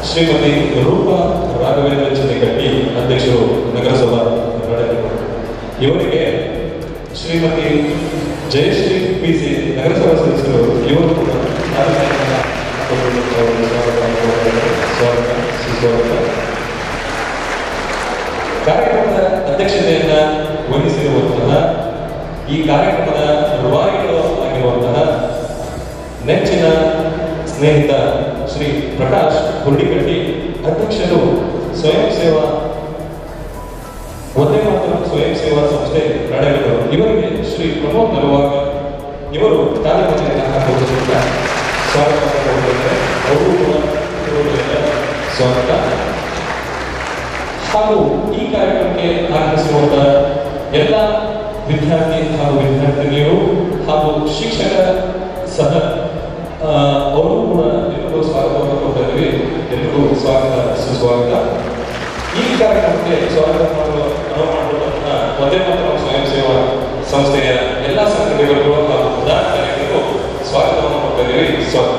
ಶ್ರೀಮತಿ ರೂಪಾ ರಾಘವೇಂದ್ರ ಚಿನ್ನಿಕಟ್ಟಿ ಅಧ್ಯಕ್ಷರು ನಗರಸಭಾ ಕರ್ನಾಟಕ ಇವರಿಗೆ ಶ್ರೀಮತಿ ಜಯಶ್ರೀ ಪಿ ಸಿ ನಗರಸಭಾ ಸದಸ್ಯರು ಇವರು ಕೂಡ ಕಾರ್ಯಕ್ರಮದ ಅವರಿಗೆ ಸ್ವಾಗತ ಸ್ವಾಗತ ಸುಸ್ವಾಗತ ಕಾರ್ಯಕ್ರಮದ ಅಧ್ಯಕ್ಷತೆಯನ್ನ ವಹಿಸಿರುವಂತಹ ಈ ಕಾರ್ಯಕ್ರಮದ ರೂವಾರಿಗಳು ಆಗಿರುವಂತಹ ನೆಚ್ಚಿನ ಸ್ನೇಹಿತ ಶ್ರೀ ಪ್ರಕಾಶ್ ಹುರುಡಿಕಟ್ಟಿ ಅಧ್ಯಕ್ಷರು ಸ್ವಯಂ ಸೇವಾ ಒಂದೇ ಮಾತ್ರ ಸ್ವಯಂ ಸೇವಾ ಸಂಸ್ಥೆ ನಡೆಗಳು ಇವರಿಗೆ ಶ್ರೀ ಪ್ರಮೋದ್ ನರವಾಗ ಇವರು ತಾಲೀಮನೆಯನ್ನು ಹಾಕುವುದರಿಂದ ಸ್ವಾಗತ ಕೋರುತ್ತಾರೆ ಅವರು ಕೂಡ ಇರುವುದರಿಂದ ಸ್ವಾಗತ ಹಾಗೂ ಈ ಕಾರ್ಯಕ್ರಮಕ್ಕೆ ಆಗಮಿಸಿರುವಂತಹ ಎಲ್ಲ ವಿದ್ಯಾರ್ಥಿ ಹಾಗೂ ವಿದ್ಯಾರ್ಥಿನಿಯರು ಹಾಗೂ ಶಿಕ್ಷಕ ಸಹ ಆ, ಅವರು ಕೂಡ ಎಲ್ಲರಿಗೂ ಸ್ವಾಗತವನ್ನು ಕೊಡ್ತಾ ಇದ್ದೀವಿ ಎಲ್ಲರಿಗೂ ಸ್ವಾಗತ ಸುಸ್ವಾಗತ ಈ ಕಾರ್ಯಕ್ರಮಕ್ಕೆ ಸ್ವಾಗತ ಮಾಡುವ ಅನುವು ಮಾಡಿರುವಂತಹ ಒಂದೇ ಮಾತ್ರ ಸ್ವಯಂ ಸೇವಾ ಸಂಸ್ಥೆಯ ಎಲ್ಲ ಸಂಘಟನೆಗಳಿಗೂ ಹಾಗೂ ಪದಾಧಿಕಾರಿಗಳಿಗೂ ಸ್ವಾಗತವನ್ನು ಕೊಡ್ತಾ ಇದ್ದೀವಿ ಸ್ವಾಗತ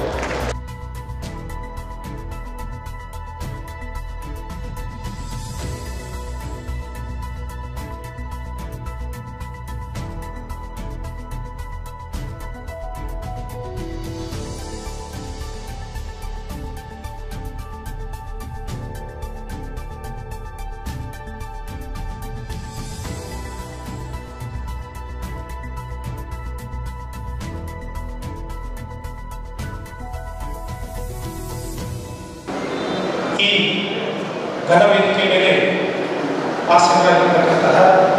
ಈ ಘನವೇದಿಕೆ ಮೇಲೆ ಆಸೀನರಾಗಿರ್ತಕ್ಕಂತಹ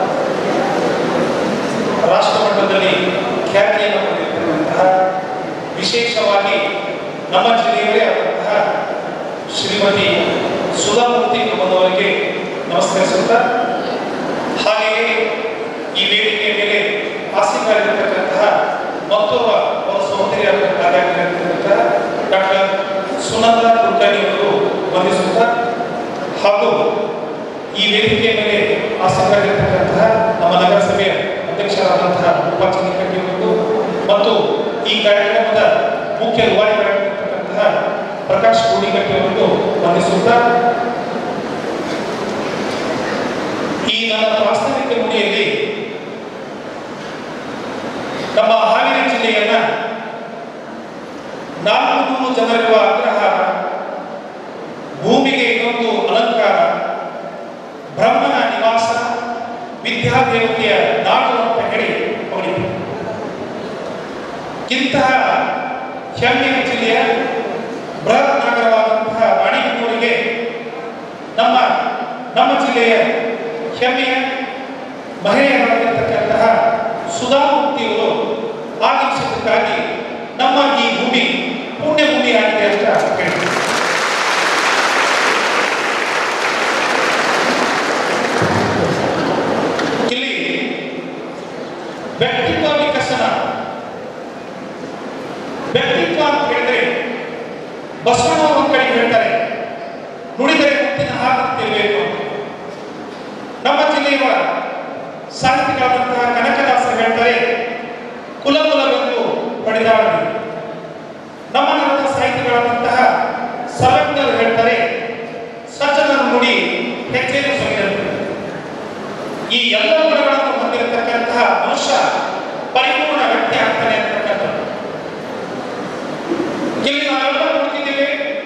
ರಾಷ್ಟ್ರ ಮಟ್ಟದಲ್ಲಿ ಖ್ಯಾತಿಯನ್ನು ಹೊಂದಿರತಕ್ಕಂತಹ ವಿಶೇಷವಾಗಿ ನಮ್ಮ ಜಿಲ್ಲೆಯವರೇ ಆದಂತಹ ಶ್ರೀಮತಿ ಸುಧಾಮೂರ್ತಿ ಕುಮ್ಮನವರಿಗೆ ನಮಸ್ಕರಿಸುತ್ತಾ ಹಾಗೆಯೇ ಈ ವೇದಿಕೆಯ ಮೇಲೆ ಆಸೀನರಾಗಿರ್ತಕ್ಕಂತಹ ಮತ್ತೊಬ್ಬ ಅವರ ಸಹೋದರಿಯಾಗಿರ್ತಕ್ಕಂತಹ ಡಾಕ್ಟರ್ ಸುನಂದ ಕುಲಕರ್ಣಿ ಅವರು ವಂದಿಸುತ್ತಾ ಹಾಗೂ ಈ ವೇದಿಕೆಯ ಮೇಲೆ ಆಸಕ್ತರಾಗಿರ್ತಕ್ಕಂತಹ ನಮ್ಮ ನಗರಸಭೆಯ ಅಧ್ಯಕ್ಷರಾದಂತಹ ಉಪಾಚಾರ್ಯ ಕಟ್ಟಿ ಅವರು ಮತ್ತು ಈ ಕಾರ್ಯಕ್ರಮದ ಮುಖ್ಯ ರೂವಾರಿಗಳಾಗಿರ್ತಕ್ಕಂತಹ ಪ್ರಕಾಶ್ ಗೂಡಿಗಟ್ಟಿ ಅವರನ್ನು ವಂದಿಸುತ್ತಾ ಈ ನನ್ನ ಪ್ರಾಸ್ತಾವಿಕ ನುಡಿಯಲ್ಲಿ ನಮ್ಮ ಹಾವೇರಿ ಜಿಲ್ಲೆಯನ್ನ ನಾಲ್ಕು ನೂರು ಜನರಿರುವ ಅಗ್ರಹಾರ ಭೂಮಿಗೆ ಇನ್ನೊಂದು ಅಲಂಕಾರ ಬ್ರಹ್ಮನ ನಿವಾಸ ವಿದ್ಯಾದೇವತೆಯ ನಾಡು ಅಂತ ಹೇಳಿ ಹೊಗಳಿತು ಇಂತಹ ಹೆಮ್ಮೆಯ ಜಿಲ್ಲೆಯ ಬೃಹತ್ ನಗರವಾದಂತಹ ರಾಣಿಬೆನ್ನೂರಿಗೆ ನಮ್ಮ ನಮ್ಮ ಜಿಲ್ಲೆಯ ಹೆಮ್ಮೆಯ ಮಹಿಳೆಯರಾಗಿರ್ತಕ್ಕಂತಹ ಸುಧಾಮೂರ್ತಿಯವರು ಆಗಮಿಸಿದ್ದಕ್ಕಾಗಿ ನಮ್ಮ ಈ ಭೂಮಿ ಪುಣ್ಯ ಭೂಮಿ ಆಗಿದೆ ಅಂತ ಹೇಳ್ತಾರೆ ಇಲ್ಲಿ ವ್ಯಕ್ತಿತ್ವ ವಿಕಸನ ವ್ಯಕ್ತಿತ್ವ ಅಂತ ಹೇಳಿದ್ರೆ ಬಸವಣ್ಣ ಒಂದ್ ಕಡೆ ಹೇಳ್ತಾರೆ ನುಡಿದರೆ ಮುತ್ತಿನ ಹಾಕುತ್ತಿರಬೇಕು ಅಂತ ನಮ್ಮ ಜಿಲ್ಲೆಯ ಸಾಹಿತಿಗಳಾದಂತಹ ಕನಕದಾಸರು ಹೇಳ್ತಾರೆ ಕುಲಕುಲವೆಂದು ಪಡೆದಾಡಲಿ ನಮ್ಮ ನಾಡಿನ ಸಾಹಿತಿಗಳಾದಂತಹ ಸಲಗ್ನರು ಹೇಳ್ತಾರೆ ಸಜ್ಜನರ ನುಡಿ ಹೆಜ್ಜೆಯನ್ನು ಸೊಯ್ದಂತೆ ಈ ಎಲ್ಲ ಗುಣಗಳನ್ನು ಹೊಂದಿರತಕ್ಕಂತಹ ಮನುಷ್ಯ ಪರಿಪೂರ್ಣ ವ್ಯಕ್ತಿ ಆಗ್ತಾನೆ ಅಂತಕ್ಕಂಥದ್ದು ಇಲ್ಲಿ ನಾವೆಲ್ಲ ನೋಡ್ತಿದ್ದೇವೆ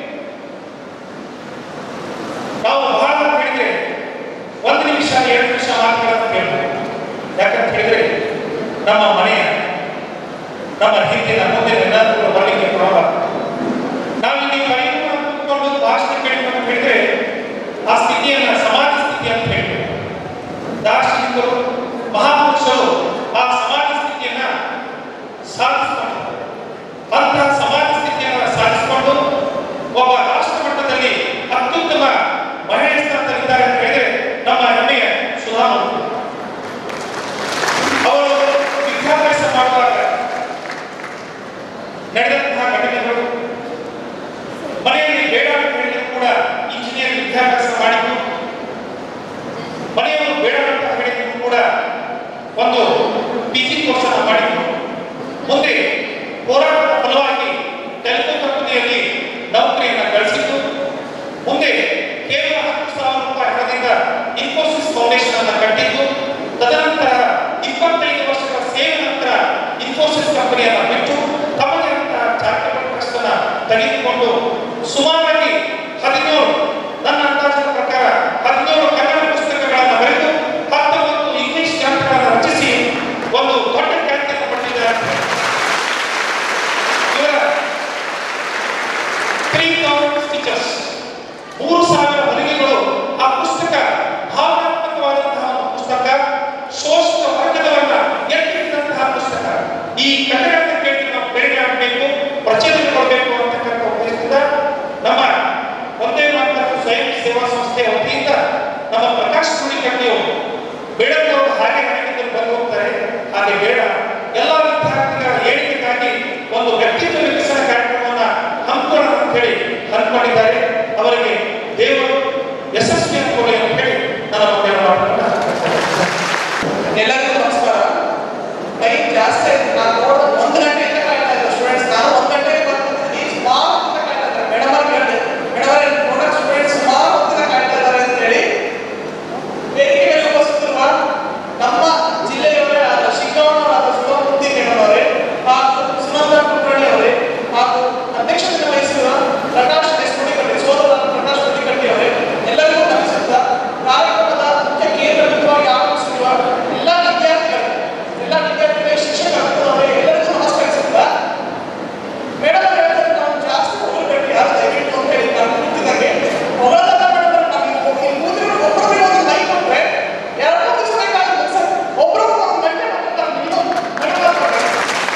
ನಾವು ಬಹಳ ಹೇಳಿದ್ರೆ ಒಂದು ನಿಮಿಷ ಎರಡು ನಿಮಿಷ ಮಾತುಗಳನ್ನು ಕೇಳ್ಬೋದು ಯಾಕಂತ ಹೇಳಿದ್ರೆ ನಮ್ಮ ಮನೆಯ ನಮ್ಮ ಹಿಂದಿನ ಮುಂದಿನ ಎಲ್ಲರೂ ಬರಲಿಕ್ಕೆ ಪ್ರಾರಂಭ ನಾವು ಇಲ್ಲಿ ಪರಿಪೂರ್ಣ ಕೂತ್ಕೊಂಡು ಭಾಷಣ ಕೇಳಬೇಕು ಅಂತ ಹೇಳಿದ್ರೆ ಆ ಸ್ಥಿತಿಯನ್ನ ಸಮಾಜ ಸ್ಥಿತಿ ಅಂತ ಹೇಳ್ಬೇಕು ದಾರ್ಶನಿಕರು ಮಹಾಪುರುಷರು ಆ ಸಮಾಜ ಸ್ಥಿತಿಯನ್ನ ಸಾಧಿಸಿಕೊಂಡು ಅಂತಹ ಸಮಾಜ ಸ್ಥಿತಿಯನ್ನು ಸಾಧಿಸಿಕೊಂಡು ಒಬ್ಬ ರಾಷ್ಟ್ರ ಮಟ್ಟದಲ್ಲಿ ಅತ್ಯುತ್ತಮ ಮಹಿಳೆ ಸ್ಥಾನದಲ್ಲಿದ್ದಾರೆ ಅಂತ ಹೇಳಿದ್ರೆ ನಮ್ಮ ಹೆಮ್ಮೆಯ ಸುಧಾಮೂರ್ತಿ ಅವರು ವಿದ್ಯಾಭ್ಯಾಸ ಮಾಡುವಾಗ ಸೇವಾ ಸಂಸ್ಥೆಯ ವತಿಯಿಂದ ನಮ್ಮ ಪ್ರಕಾಶ್ ಸುಡಿಕಟ್ಟಿಯವರು ಬೇಡದವರು ಹಾಗೆ ಹೇಳಿದ್ರು ಬಂದು ಹೋಗ್ತಾರೆ ಹಾಗೆ ಬೇಡ ಎಲ್ಲ ವಿದ್ಯಾರ್ಥಿಗಳ ಏಳಿಗೆಗಾಗಿ ಒಂದು ವ್ಯಕ್ತಿತ್ವ ವಿಕಸನ ಕಾರ್ಯಕ್ರಮವನ್ನ ಹಮ್ಮಿಕೊಳ್ಳೋಣ ಅಂತ ಹೇಳಿ ಹಮ್ಮಿಕೊಂಡಿದ್ದಾರೆ ಅವರಿಗೆ ದೇವರು ಯಶಸ್ವಿಯನ್ನು ಕೊಡಲಿ ಅಂತ ಹೇಳಿ ನನ್ನ ಒಂದೆರಡು ಮಾತುಗಳನ್ನ ಎಲ್ಲರಿಗೂ ನಮಸ್ಕಾರ ಟೈಮ್ ಜಾಸ್ತಿ ಆಯ್ತು ನಾನು ನೋಡಿದ ಒಂದು ಗಂಟೆಯಿಂದ ಕಾಯ್ತಾ ಇದ್ದೆ ಸ್ಟೂಡೆಂಟ್ಸ್ ನಾನು ಒಂದು ಗಂಟೆಗೆ ಬರ್ತಿದ್ದೀನಿ ಸುಮಾರು ಹೊತ್ತಿನ ಕಾಯ್ತಾ ಇದ್ದಾರೆ ಮೇಡಮ್ ಅವ್ರು ಕೇಳಿದೆ ಮೇಡಮ್ ಅವರೇ ನೋಡೋ ಸ್ಟೂಡೆಂಟ್ಸ್ ಸುಮಾರು ಹೊತ್ತಿನ ಕಾಯ್ತಾ ಇದ್ದಾರೆ ಅಂತ ಹೇಳಿ ವೇದಿಕೆ ಮೇಲೆ ಉಪಸ್ಥಿತಿರುವ ನಮ್ಮ ಜಿಲ್ಲೆಯವರೇ ಆದ ಶಿಗ್ಗಾಂವರಾದ ಸುಧಾಮೂರ್ತಿ ಮೇಡಮ್ ಅವರೇ ಹಾಗೂ ಸುನಂದ ಕುಲಕರ್ಣಿ ಅವರೇ ಹಾಗೂ ಅಧ್ಯಕ್ಷತೆ ವಹಿಸಿರುವ ಪ್ರಕಾಶ್ ಎಸ್ ನುಡಿಕಟ್ಟಿ ಸೋದರ ಪ್ರಕಾಶ್ ನುಡಿಕಟ್ಟಿ ಅವರೇ ಎಲ್ಲರಿಗೂ ನಮಿಸುತ್ತಾ ಕಾರ್ಯಕ್ರಮದ ಮುಖ್ಯ ಕೇಂದ್ರ ಬಿಂದುವಾಗಿ ಆಗಮಿಸಿರುವ ಎಲ್ಲ ವಿದ್ಯಾರ್ಥಿಗಳು ಎಲ್ಲ ವಿದ್ಯಾರ್ಥಿಗಳಿಗೆ ಶಿಕ್ಷಕರು ಅವರಿಗೆ ಎಲ್ಲರಿಗೂ ನಮಸ್ಕರಿಸುತ್ತಾ ಮೇಡಮ್ ಅವ್ರು ಹೇಳಿದ್ರೆ ನಾವು ಜಾಸ್ತಿ ಹೋಗಬೇಕು ಯಾರು ದಯವಿಟ್ಟು ಅಂತ ಹೇಳಿ ನಾನು ಕೂತಿದ್ದಂಗೆ ಹೊಗಳದ ಮೇಡಮ್ ನಮಗೆ ಕೂತಿರೋ ಒಬ್ಬರಿಗೆ ಒಂದು ಮೈಕ್ ಕೊಟ್ರೆ ಎರಡು ದಿವಸ ಬೇಕಾಗುತ್ತೆ ಸರ್ ಒಬ್ಬರು ಒಂದು ಗಂಟೆ ಮಾಡ್ತಾರೆ ನೀವು ಮೇಡಮ್ ಅವ್ರು ಮಾಡಿ.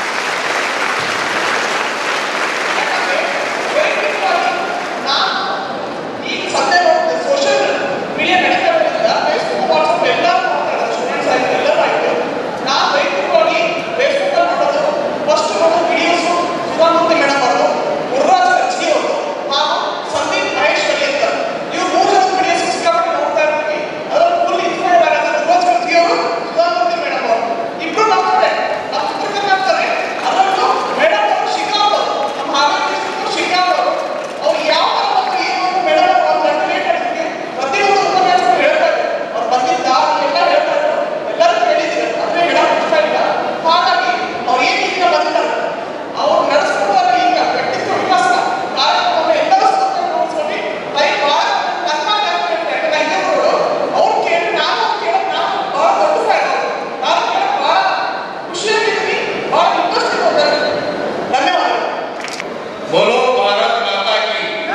ಯಾಕಂದ್ರೆ ವೈಯಕ್ತಿಕವಾಗಿ ನಾನು ಈಗ ಸದ್ಯ ನೋಡಿದ್ರೆ ಸೋಷಿಯಲ್ ಮೀಡಿಯಾ ನಡೀತಾ ಇರೋದ್ರಿಂದ ಫೇಸ್ಬುಕ್ ವಾಟ್ಸಪ್ ಎಲ್ಲರೂ ಮಾಡ್ತಾರೆ ಸ್ಟೂಡೆಂಟ್ಸ್ ಆಯ್ತು ಎಲ್ಲರೂ ಆಯ್ತು ನಾನು ವೈಯಕ್ತಿಕವಾಗಿ ಫೇಸ್ಬುಕ್ ಅಲ್ಲಿ ನೋಡೋದು ಫಸ್ಟ್ ನೋಡೋ ವಿಡಿಯೋಸು ಸುಧಾಮೂರ್ತಿ ಮೇಡಮ್ ಅವರು ಗುರುರಾಜ್ ಕಚ್ಗಿ ಅವರು ಹಾಗೂ ಸಂದೀಪ್ ಮಹೇಶ್ವರಿ ಅಂತ ಇವ್ರು ಮೂರು ಜನ ವಿಡಿಯೋಸ್ ಸಿಕ್ಕಾಪಟ್ಟೆ ನೋಡ್ತಾ ಇರ್ತೀವಿ ಅದರಲ್ಲಿ ಫುಲ್ ಇನ್ಸ್ಪೈರ್ ಆಗೋದು ಗುರುರಾಜ್ ಕಚ್ಗಿ ಅವರು ಸುಧಾಮೂರ್ತಿ ಮೇಡಮ್ ಅವರು ಇಬ್ರು ನಮ್ಮವರೇ ನಮ್ಮ ಪುಸ್ತಕ ಆಗ್ತಾರೆ ಅದರಲ್ಲೂ ಮೇಡಮ್ ಅವರು ಶಿಕಾಗ್ ಅವರು ನಮ್ಮ ಹಾವೇರಿ ಡಿಸ್ಟ್ರಿಕ್ಟ್ ಶಿಕಾಗ್ ಅವರು ಅವ್ರು ಯಾವ ಥರ ಬಂದ್ರು ಏನು ಅಂತ ಮೇಡಮ್ ಅವರು ಒಂದು ಗಂಟೆ ಲೇಟ್ ಆಗಿದ್ದಕ್ಕೆ ಪ್ರತಿಯೊಂದು ಉಪನ್ಯಾಸ ಹೇಳ್ತಾರೆ ಅವ್ರು ಬಂದಿದ್ದ ಎಲ್ಲ ಹೇಳ್ತಾರೆ ಎಲ್ಲರೂ ಕೇಳಿದ್ದೀರಿ ಅಂದ್ರೆ ಮೇಡಮ್ ಇಷ್ಟ ಇಲ್ಲ ಹಾಗಾಗಿ ಅವ್ರು ಏನು ಈಗ ಬಂದಿದ್ದಾರೆ ಅವ್ರು ನಡೆಸ್ಕೊಡುವಾಗ ಈಗ ವ್ಯಕ್ತಿತ್ವ ವಿಕಾಸ ಕಾರ್ಯಕ್ರಮ ಎಲ್ಲರೂ ಸತ್ಯ ನೋಡ್ಸ್ಕೊಂಡು ಲೈಕ್ ಭಾಳ ನನ್ನ ಯಾಕಂದ್ರೆ ಇವರು ಅವ್ರು ಕೇಳಿ ನಾನು ಅವ್ರು ಕೇಳಕ್ ನಾನು ಭಾಳ ದೊಡ್ಡ ಫ್ಯಾನ್ ನಾನು ಕೇಳಕ್ ಭಾಳ ಖುಷಿಯಾಗಿದ್ದೀನಿ ಭಾಳ ಇಂಟ್ರೆಸ್ಟ್ ಇರ್ತಾರೆ ಧನ್ಯವಾದಗಳು बोलो भारत माता की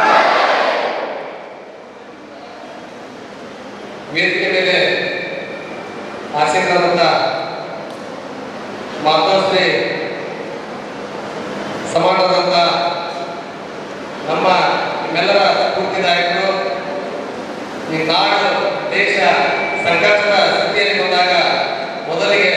ವೇದಿಕೆ ಮೇಲೆ ಆಸೀನರಾದಂಥ ಮಾತಾಶ್ರೀ ಸಮಾನರಾದಂಥ ನಮ್ಮ ನಿಮ್ಮೆಲ್ಲರ ಸ್ಫೂರ್ತಿದಾಯಕರು ಈ ನಾಡು ದೇಶ ಸಂಘರ್ಷದ ಸ್ಥಿತಿಯಲ್ಲಿ ಬಂದಾಗ ಮೊದಲಿಗೆ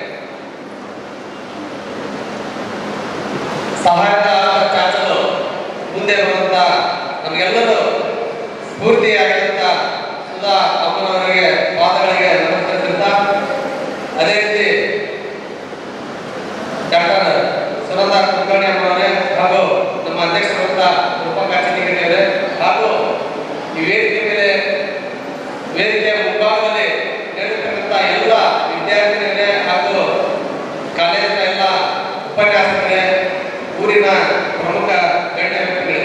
ಸಹಾಯದ ಚಾಚಲು ಮುಂದೆ ಬರುವಂತ ನಮಗೆಲ್ಲರೂ ಸ್ಫೂರ್ತಿಯಾಗಿರುವಂತ ಸುಧಾ ಅಮ್ಮನವರಿಗೆ ಪಾದಗಳಿಗೆ ನಮಸ್ಕರಿಸುತ್ತಾ ಅದೇ ರೀತಿ ಡಾಕ್ಟರ್ ಸುನಂದ ಕುಲಕರ್ಣಿ ಅಮ್ಮನವರೇ ಹಾಗೂ ನಮ್ಮ ಅಧ್ಯಕ್ಷರಾದಂಥ ರೂಪಾ ಕಾಚಿನಿಗಿರಿಯವರೇ ಹಾಗೂ ಈ ವೇದಿಕೆ ಮೇಲೆ ವೇದಿಕೆಯ ಮುಂಭಾಗದಲ್ಲಿ ನಡೆದಿರ್ತಕ್ಕಂಥ ಎಲ್ಲ ವಿದ್ಯಾರ್ಥಿಗಳಿಗೆ ಹಾಗೂ ಕಾಲೇಜಿನ ಎಲ್ಲ ಉಪನ್ಯಾಸಕರೇ ಊರಿನ ಪ್ರಮುಖ ಗಣ್ಯ ವ್ಯಕ್ತಿಗಳೇ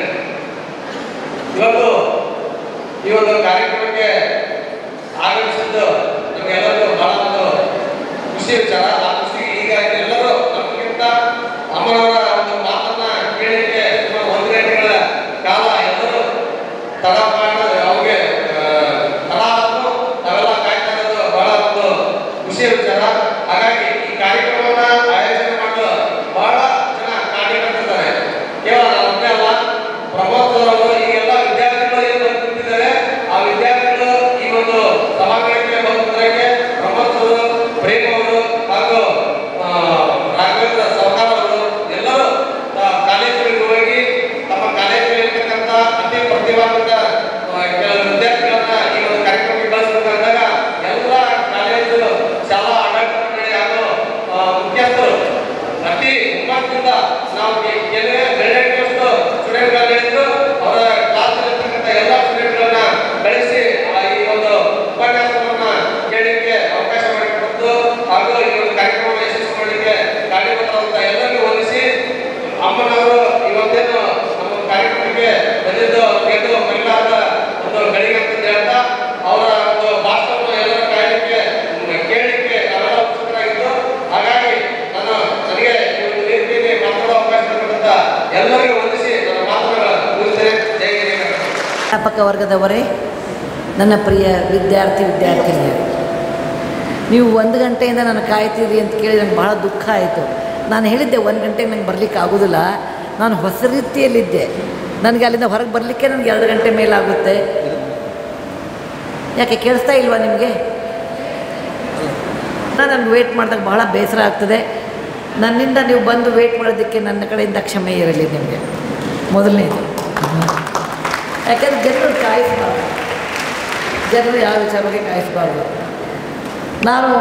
ಇವತ್ತು ಈ ಒಂದು ಕಾರ್ಯಕ್ರಮಕ್ಕೆ ಆಗಮಿಸಿದ್ದು ನಮಗೆಲ್ಲರಿಗೂ ಬಹಳ ಒಂದು ಖುಷಿ ವಿಚಾರ ಆ ಖುಷಿಗೆ ಈಗ ಎಲ್ಲರೂ ನಮಗಿಂತ ಅಮ್ಮನವರ ಒಂದು ಮಾತನ್ನ ಕೇಳಲಿಕ್ಕೆ ಸುಮಾರು ಒಂದು ಗಂಟೆಗಳ ಕಾಲ ಎಲ್ಲರೂ ತಡ ಮಾಡಿ ಅವ್ರಿಗೆ ಆ, ತಡ ಆದ್ರೂ ನಾವೆಲ್ಲ ಕಾಯ್ತಾ ಇರೋದು ಬಹಳ ಒಂದು ಖುಷಿಯ ವಿಚಾರ ಹಾಗಾಗಿ ಈ ಕಾರ್ಯಕ್ರಮವನ್ನ ಆಯೋಜನೆ ಮಾಡಲು ಬಹಳ ಜನ ಕಾರ್ಯಕರ್ತರಿದ್ದಾರೆ ಕೇವಲ ನಾವು ಒಬ್ಬರೇ ಅಲ್ಲ ಪ್ರಮೋದ್ ಸರ್ ಅವರು ಈ ಎಲ್ಲ ವಿದ್ಯಾರ್ಥಿಗಳು ಏನು ಬಂದು ಕೂತಿದ್ದಾರೆ ಆ ವಿದ್ಯಾರ್ಥಿಗಳು ಈ ಒಂದು ಸಭಾಂಗಣಕ್ಕೆ ಬಂದಿದ್ದಕ್ಕೆ ಪ್ರಮೋದ್ ಅವರು ಪ್ರೇಮ್ ಅವರು ಹಾಗೂ ಆ, ರಾಘವೇಂದ್ರ ಸರ್ಕಾರ ಅವರು ಎಲ್ಲರೂ ತ- ಕಾಲೇಜುಗಳಿಗೆ ಹೋಗಿ ತಮ್ಮ ಕಾಲೇಜಿನಲ್ಲಿರ್ತಕ್ಕಂಥ ಅತಿ ಪ್ರತಿಭಾನ್ವಿತ ಆ, ಕೆಲವು ವಿದ್ಯಾರ್ಥಿಗಳನ್ನ ಈ ಒಂದು ಕಾರ್ಯಕ್ರಮಕ್ಕೆ ಕಳಿಸಬೇಕಾದಾಗ ಎಲ್ಲ ಕಾಲೇಜು ಶಾಲಾ ಆಡಳಿತ ಮಂಡಳಿ ಹಾಗೂ ಆ, ಮುಖ್ಯಸ್ಥರು ಅತಿ ಹುಮ್ಮಸ್ಸಿಂದ ನಾವು ಕೆಲವೇ ಬೆರಳೆಷ್ಟು ಸ್ಟೂಡೆಂಟ್ಗಳು ಹೇಳಿದ್ರು ಅವರ ಕ್ಲಾಸಲ್ಲಿರ್ತಕ್ಕಂಥ ಎಲ್ಲ ಸ್ಟೂಡೆಂಟ್ಗಳನ್ನ ಕಳಿಸಿ ಆ ಈ ಒಂದು ಉಪನ್ಯಾಸವನ್ನ ಕೇಳಲಿಕ್ಕೆ ಅವಕಾಶ ಮಾಡಿಕೊಟ್ಟು ಹಾಗೂ ಈ ಒಂದು ಕಾರ್ಯಕ್ರಮ ಯಶಸ್ವಿ ಮಾಡಲಿಕ್ಕೆ ಕಾರ್ಯಕರ್ತರಾದಂಥ ಎಲ್ಲರಿಗೂ ವಂದಿಸಿ ಅಮ್ಮನವರು ಇವತ್ತೇನು ನಮ್ಮ ಕಾರ್ಯಕ್ರಮಕ್ಕೆ ಬಂದಿದ್ದು ಎಂದು ಮಹಿಳಾದ ಒಂದು ಗಳಿಗೆ ಅಂತ ಹೇಳ್ತಾ ಅವರ ಒಂದು ಭಾಷಣವನ್ನು ಎಲ್ಲರ ಕಾಯಲಿಕ್ಕೆ ಕೇಳಲಿಕ್ಕೆ ನಾವೆಲ್ಲ ಉತ್ಸುಕರಾಗಿದ್ದು ಹಾಗಾಗಿ ನಾನು ನನಗೆ ಈ ಒಂದು ವೇದಿಕೆಯಲ್ಲಿ ಮಾತಾಡೋ ಅವಕಾಶ ಕೊಟ್ಟಂತ ಎಲ್ಲರಿಗೂ ವಂದಿಸಿ ನನ್ನ ಮಾತನ್ನು ಮುಗಿಸ್ತೇನೆ ಜೈ ಜೈ ಕರ್ನಾಟಕ. ಅಧ್ಯಾಪಕ ವರ್ಗದವರೇ ನನ್ನ ಪ್ರಿಯ ವಿದ್ಯಾರ್ಥಿ ವಿದ್ಯಾರ್ಥಿನಿಯರು ನೀವು ಒಂದು ಗಂಟೆಯಿಂದ ನಾನು ಕಾಯ್ತೀರಿ ಅಂತ ಕೇಳಿ ನಂಗೆ ಬಹಳ ದುಃಖ ಆಯಿತು ನಾನು ಹೇಳಿದ್ದೆ ಒಂದು ಗಂಟೆಗೆ ನಂಗೆ ಬರಲಿಕ್ಕೆ ಆಗೋದಿಲ್ಲ ನಾನು ಹೊಸ ರೀತಿಯಲ್ಲಿದ್ದೆ ನನಗೆ ಅಲ್ಲಿಂದ ಹೊರಗೆ ಬರಲಿಕ್ಕೆ ನನಗೆ ಎರಡು ಗಂಟೆ ಮೇಲಾಗುತ್ತೆ ಯಾಕೆ ಕೇಳಿಸ್ತಾ ಇಲ್ವಾ ನಿಮಗೆ ನಾನು ನನಗೆ ವೇಟ್ ಮಾಡಿದಾಗ ಬಹಳ ಬೇಸರ ಆಗ್ತದೆ ನನ್ನಿಂದ ನೀವು ಬಂದು ವೇಟ್ ಮಾಡೋದಕ್ಕೆ ನನ್ನ ಕಡೆಯಿಂದ ಕ್ಷಮೆ ಇರಲಿ ನಿಮಗೆ ಮೊದಲನೇದು ಯಾಕಂದ್ರೆ ಜನರು ಕಾಯಿಸಬಾರ್ದು ಜನರು ಯಾವ ವಿಚಾರವಾಗಿ ಕಾಯಿಸಬಾರ್ದು ನಾನು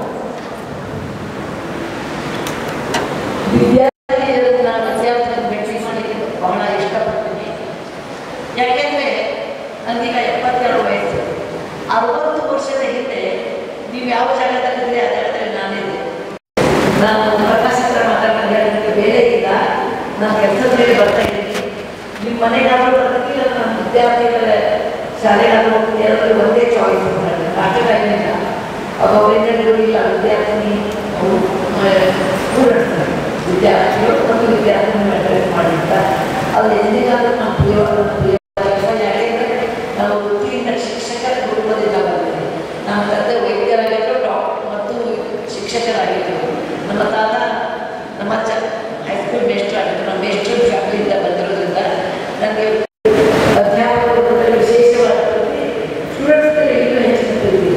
ವಿದ್ಯಾರ್ಥಿಗಳನ್ನು ನಾನು ವಿದ್ಯಾರ್ಥಿಗಳನ್ನು ಭೇಟಿ ಮಾಡಲಿಕ್ಕೆ ಬಹಳ ಇಷ್ಟಪಡ್ತೀನಿ ಯಾಕೆಂದರೆ ನನಗೀಗ ಎಪ್ಪತ್ತೆರಡು ವಯಸ್ಸು ಅರವತ್ತು ವರ್ಷದ ಹಿಂದೆ ನೀವು ಯಾವ ಜಾಗದಲ್ಲಿದ್ದರೆ ಆ ಜಾಗದಲ್ಲಿ ನಾನಿದ್ದೆ ನಾನು ಪ್ರಕಾಶ ಹತ್ರ ಮಾತಾಡೋದು ಹೇಳೋದಕ್ಕೆ ಬೇರೆ ಇಲ್ಲ ನಾನು ಕೆಲಸದ ಮೇಲೆ ಬರ್ತಾ ಇದ್ದೀನಿ ನಿಮ್ಮ ಮನೆಗಾದರೂ ಬರ್ತೀನಿ ನಮ್ಮ ವಿದ್ಯಾರ್ಥಿಗಳ ಶಾಲೆಗಾದರೂ ಹೋಗ್ತೀನಿ ಅದರಲ್ಲಿ ಒಂದೇ ಚಾಯ್ಸ್ ಅಷ್ಟು ಟೈಮ್ ಇಲ್ಲ ಅದು ಅವರಿಂದ ಇಲ್ಲ ವಿದ್ಯಾರ್ಥಿನಿ ಸ್ಟೂಡೆಂಟ್ಸ್ ವಿದ್ಯಾರ್ಥಿಗಳು ಮತ್ತು ವಿದ್ಯಾರ್ಥಿನಿ ಅಡ್ರೆಸ್ ಮಾಡಿರ್ತ ಅದು ಎಂದಿಗಾದರೂ ನಮ್ಮ ಪ್ರಿಯವಾದ ನಮ್ಮ ಪ್ರಿಯವಾದ ಕೆಲಸ ಯಾಕೆಂದರೆ ನಾವು ವೃತ್ತಿಯಿಂದ ಶಿಕ್ಷಕರ ಕುಟುಂಬದಿಂದ ಬಂದಿದ್ದೀವಿ ನಮ್ಮ ತಂದೆ ವೈದ್ಯರಾಗಿದ್ದರು ಡಾಕ್ಟರ್ ಮತ್ತು ಶಿಕ್ಷಕರಾಗಿದ್ದರು ನಮ್ಮ ತಾತ ನಮ್ಮ ಅಜ್ಜ ಹೈಸ್ಕೂಲ್ ಮೇಸ್ಟ್ರು ಆಗಿದ್ದರು ನಮ್ಮ ಮೇಸ್ಟ್ರು ಫ್ಯಾಮಿಲಿಯಿಂದ ಬಂದಿರೋದ್ರಿಂದ ನನಗೆ ಅಧ್ಯಾಪಕರ ಬಗ್ಗೆ ವಿಶೇಷವಾದ ಸ್ಟೂಡೆಂಟ್ಸ್ಗೆ ಇನ್ನೂ ಹೆಚ್ಚಿನ ಪ್ರೀತಿ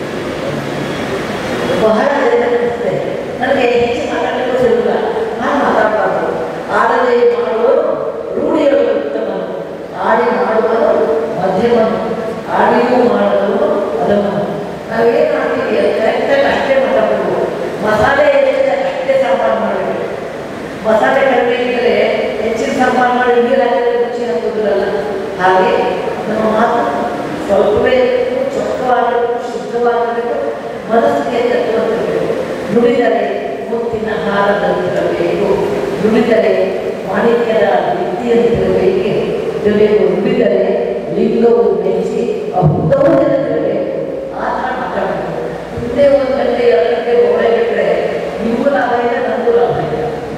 ಬಹಳ ಜನ ಅನಿಸ್ತದೆ ನನಗೆ ಹೆಚ್ಚು ಮಾತಾಡಲಿಕ್ಕೂ ಸಿಗಲ್ಲ ನಾನು ಮಾತಾಡಬಾರ್ದು ಆಡದೆ ಮಾಡುವವರು ರೂಢಿಗಳು ಉತ್ತಮನು ಆಡಿ ಮಾಡುವವರು ಮಧ್ಯಮನು ಆಡಿಯೂ ಮಾಡಲು ಅದಮನು ನಾವೇನು ಮಾಡ್ತೀವಿ ಅದು ಕರೆಕ್ಟಾಗಿ ಅಷ್ಟೇ ಮಾತಾಡಬೇಕು ಮಸಾಲೆ ಹೆಚ್ಚಿದ್ರೆ ಅಷ್ಟೇ ಸಾಂಬಾರು ಮಾಡಬೇಕು ಮಸಾಲೆ ಕಡಿಮೆ ಇದ್ದರೆ ಹೆಚ್ಚಿನ ಸಾಂಬಾರು ಮಾಡಿ ನೀರು ಹಾಕಿದ್ರೆ ರುಚಿ ಹಾಕೋದಿರಲ್ಲ ಹಾಗೆ ನಮ್ಮ ಮಾತು ಸ್ವಲ್ಪವೇ ಇರಬೇಕು ಚೊಕ್ಕವಾಗಿರಬೇಕು ಶುದ್ಧವಾಗಿರಬೇಕು ಮನಸ್ಸಿಗೆ ತಟ್ಟುವಂತಿರಬೇಕು ನುಡಿದರೆ ಮುತ್ತಿನ ಹಾರದಂತಿರಬೇಕು ನುಡಿದರೆ ಮಾಣಿಕ್ಯದ ವ್ಯಕ್ತಿಯಂತಿರಬೇಕೆ ಇರಬೇಕು ನುಡಿದರೆ ಲಿಂಗವು ಮೆಚ್ಚಿ ಅಹುದವು ನೆನಪಿರಬೇಕು ಆ ಥರ ಮಾತಾಡಬೇಕು ಹಿಂದೆ ಒಂದು ಗಂಟೆ ಎರಡು ಗಂಟೆ ಗೋಳೆ ಬಿಟ್ಟರೆ ನಿಮಗೂ ಲಾಭ ಇಲ್ಲ ನನಗೂ ಲಾಭ ಇಲ್ಲ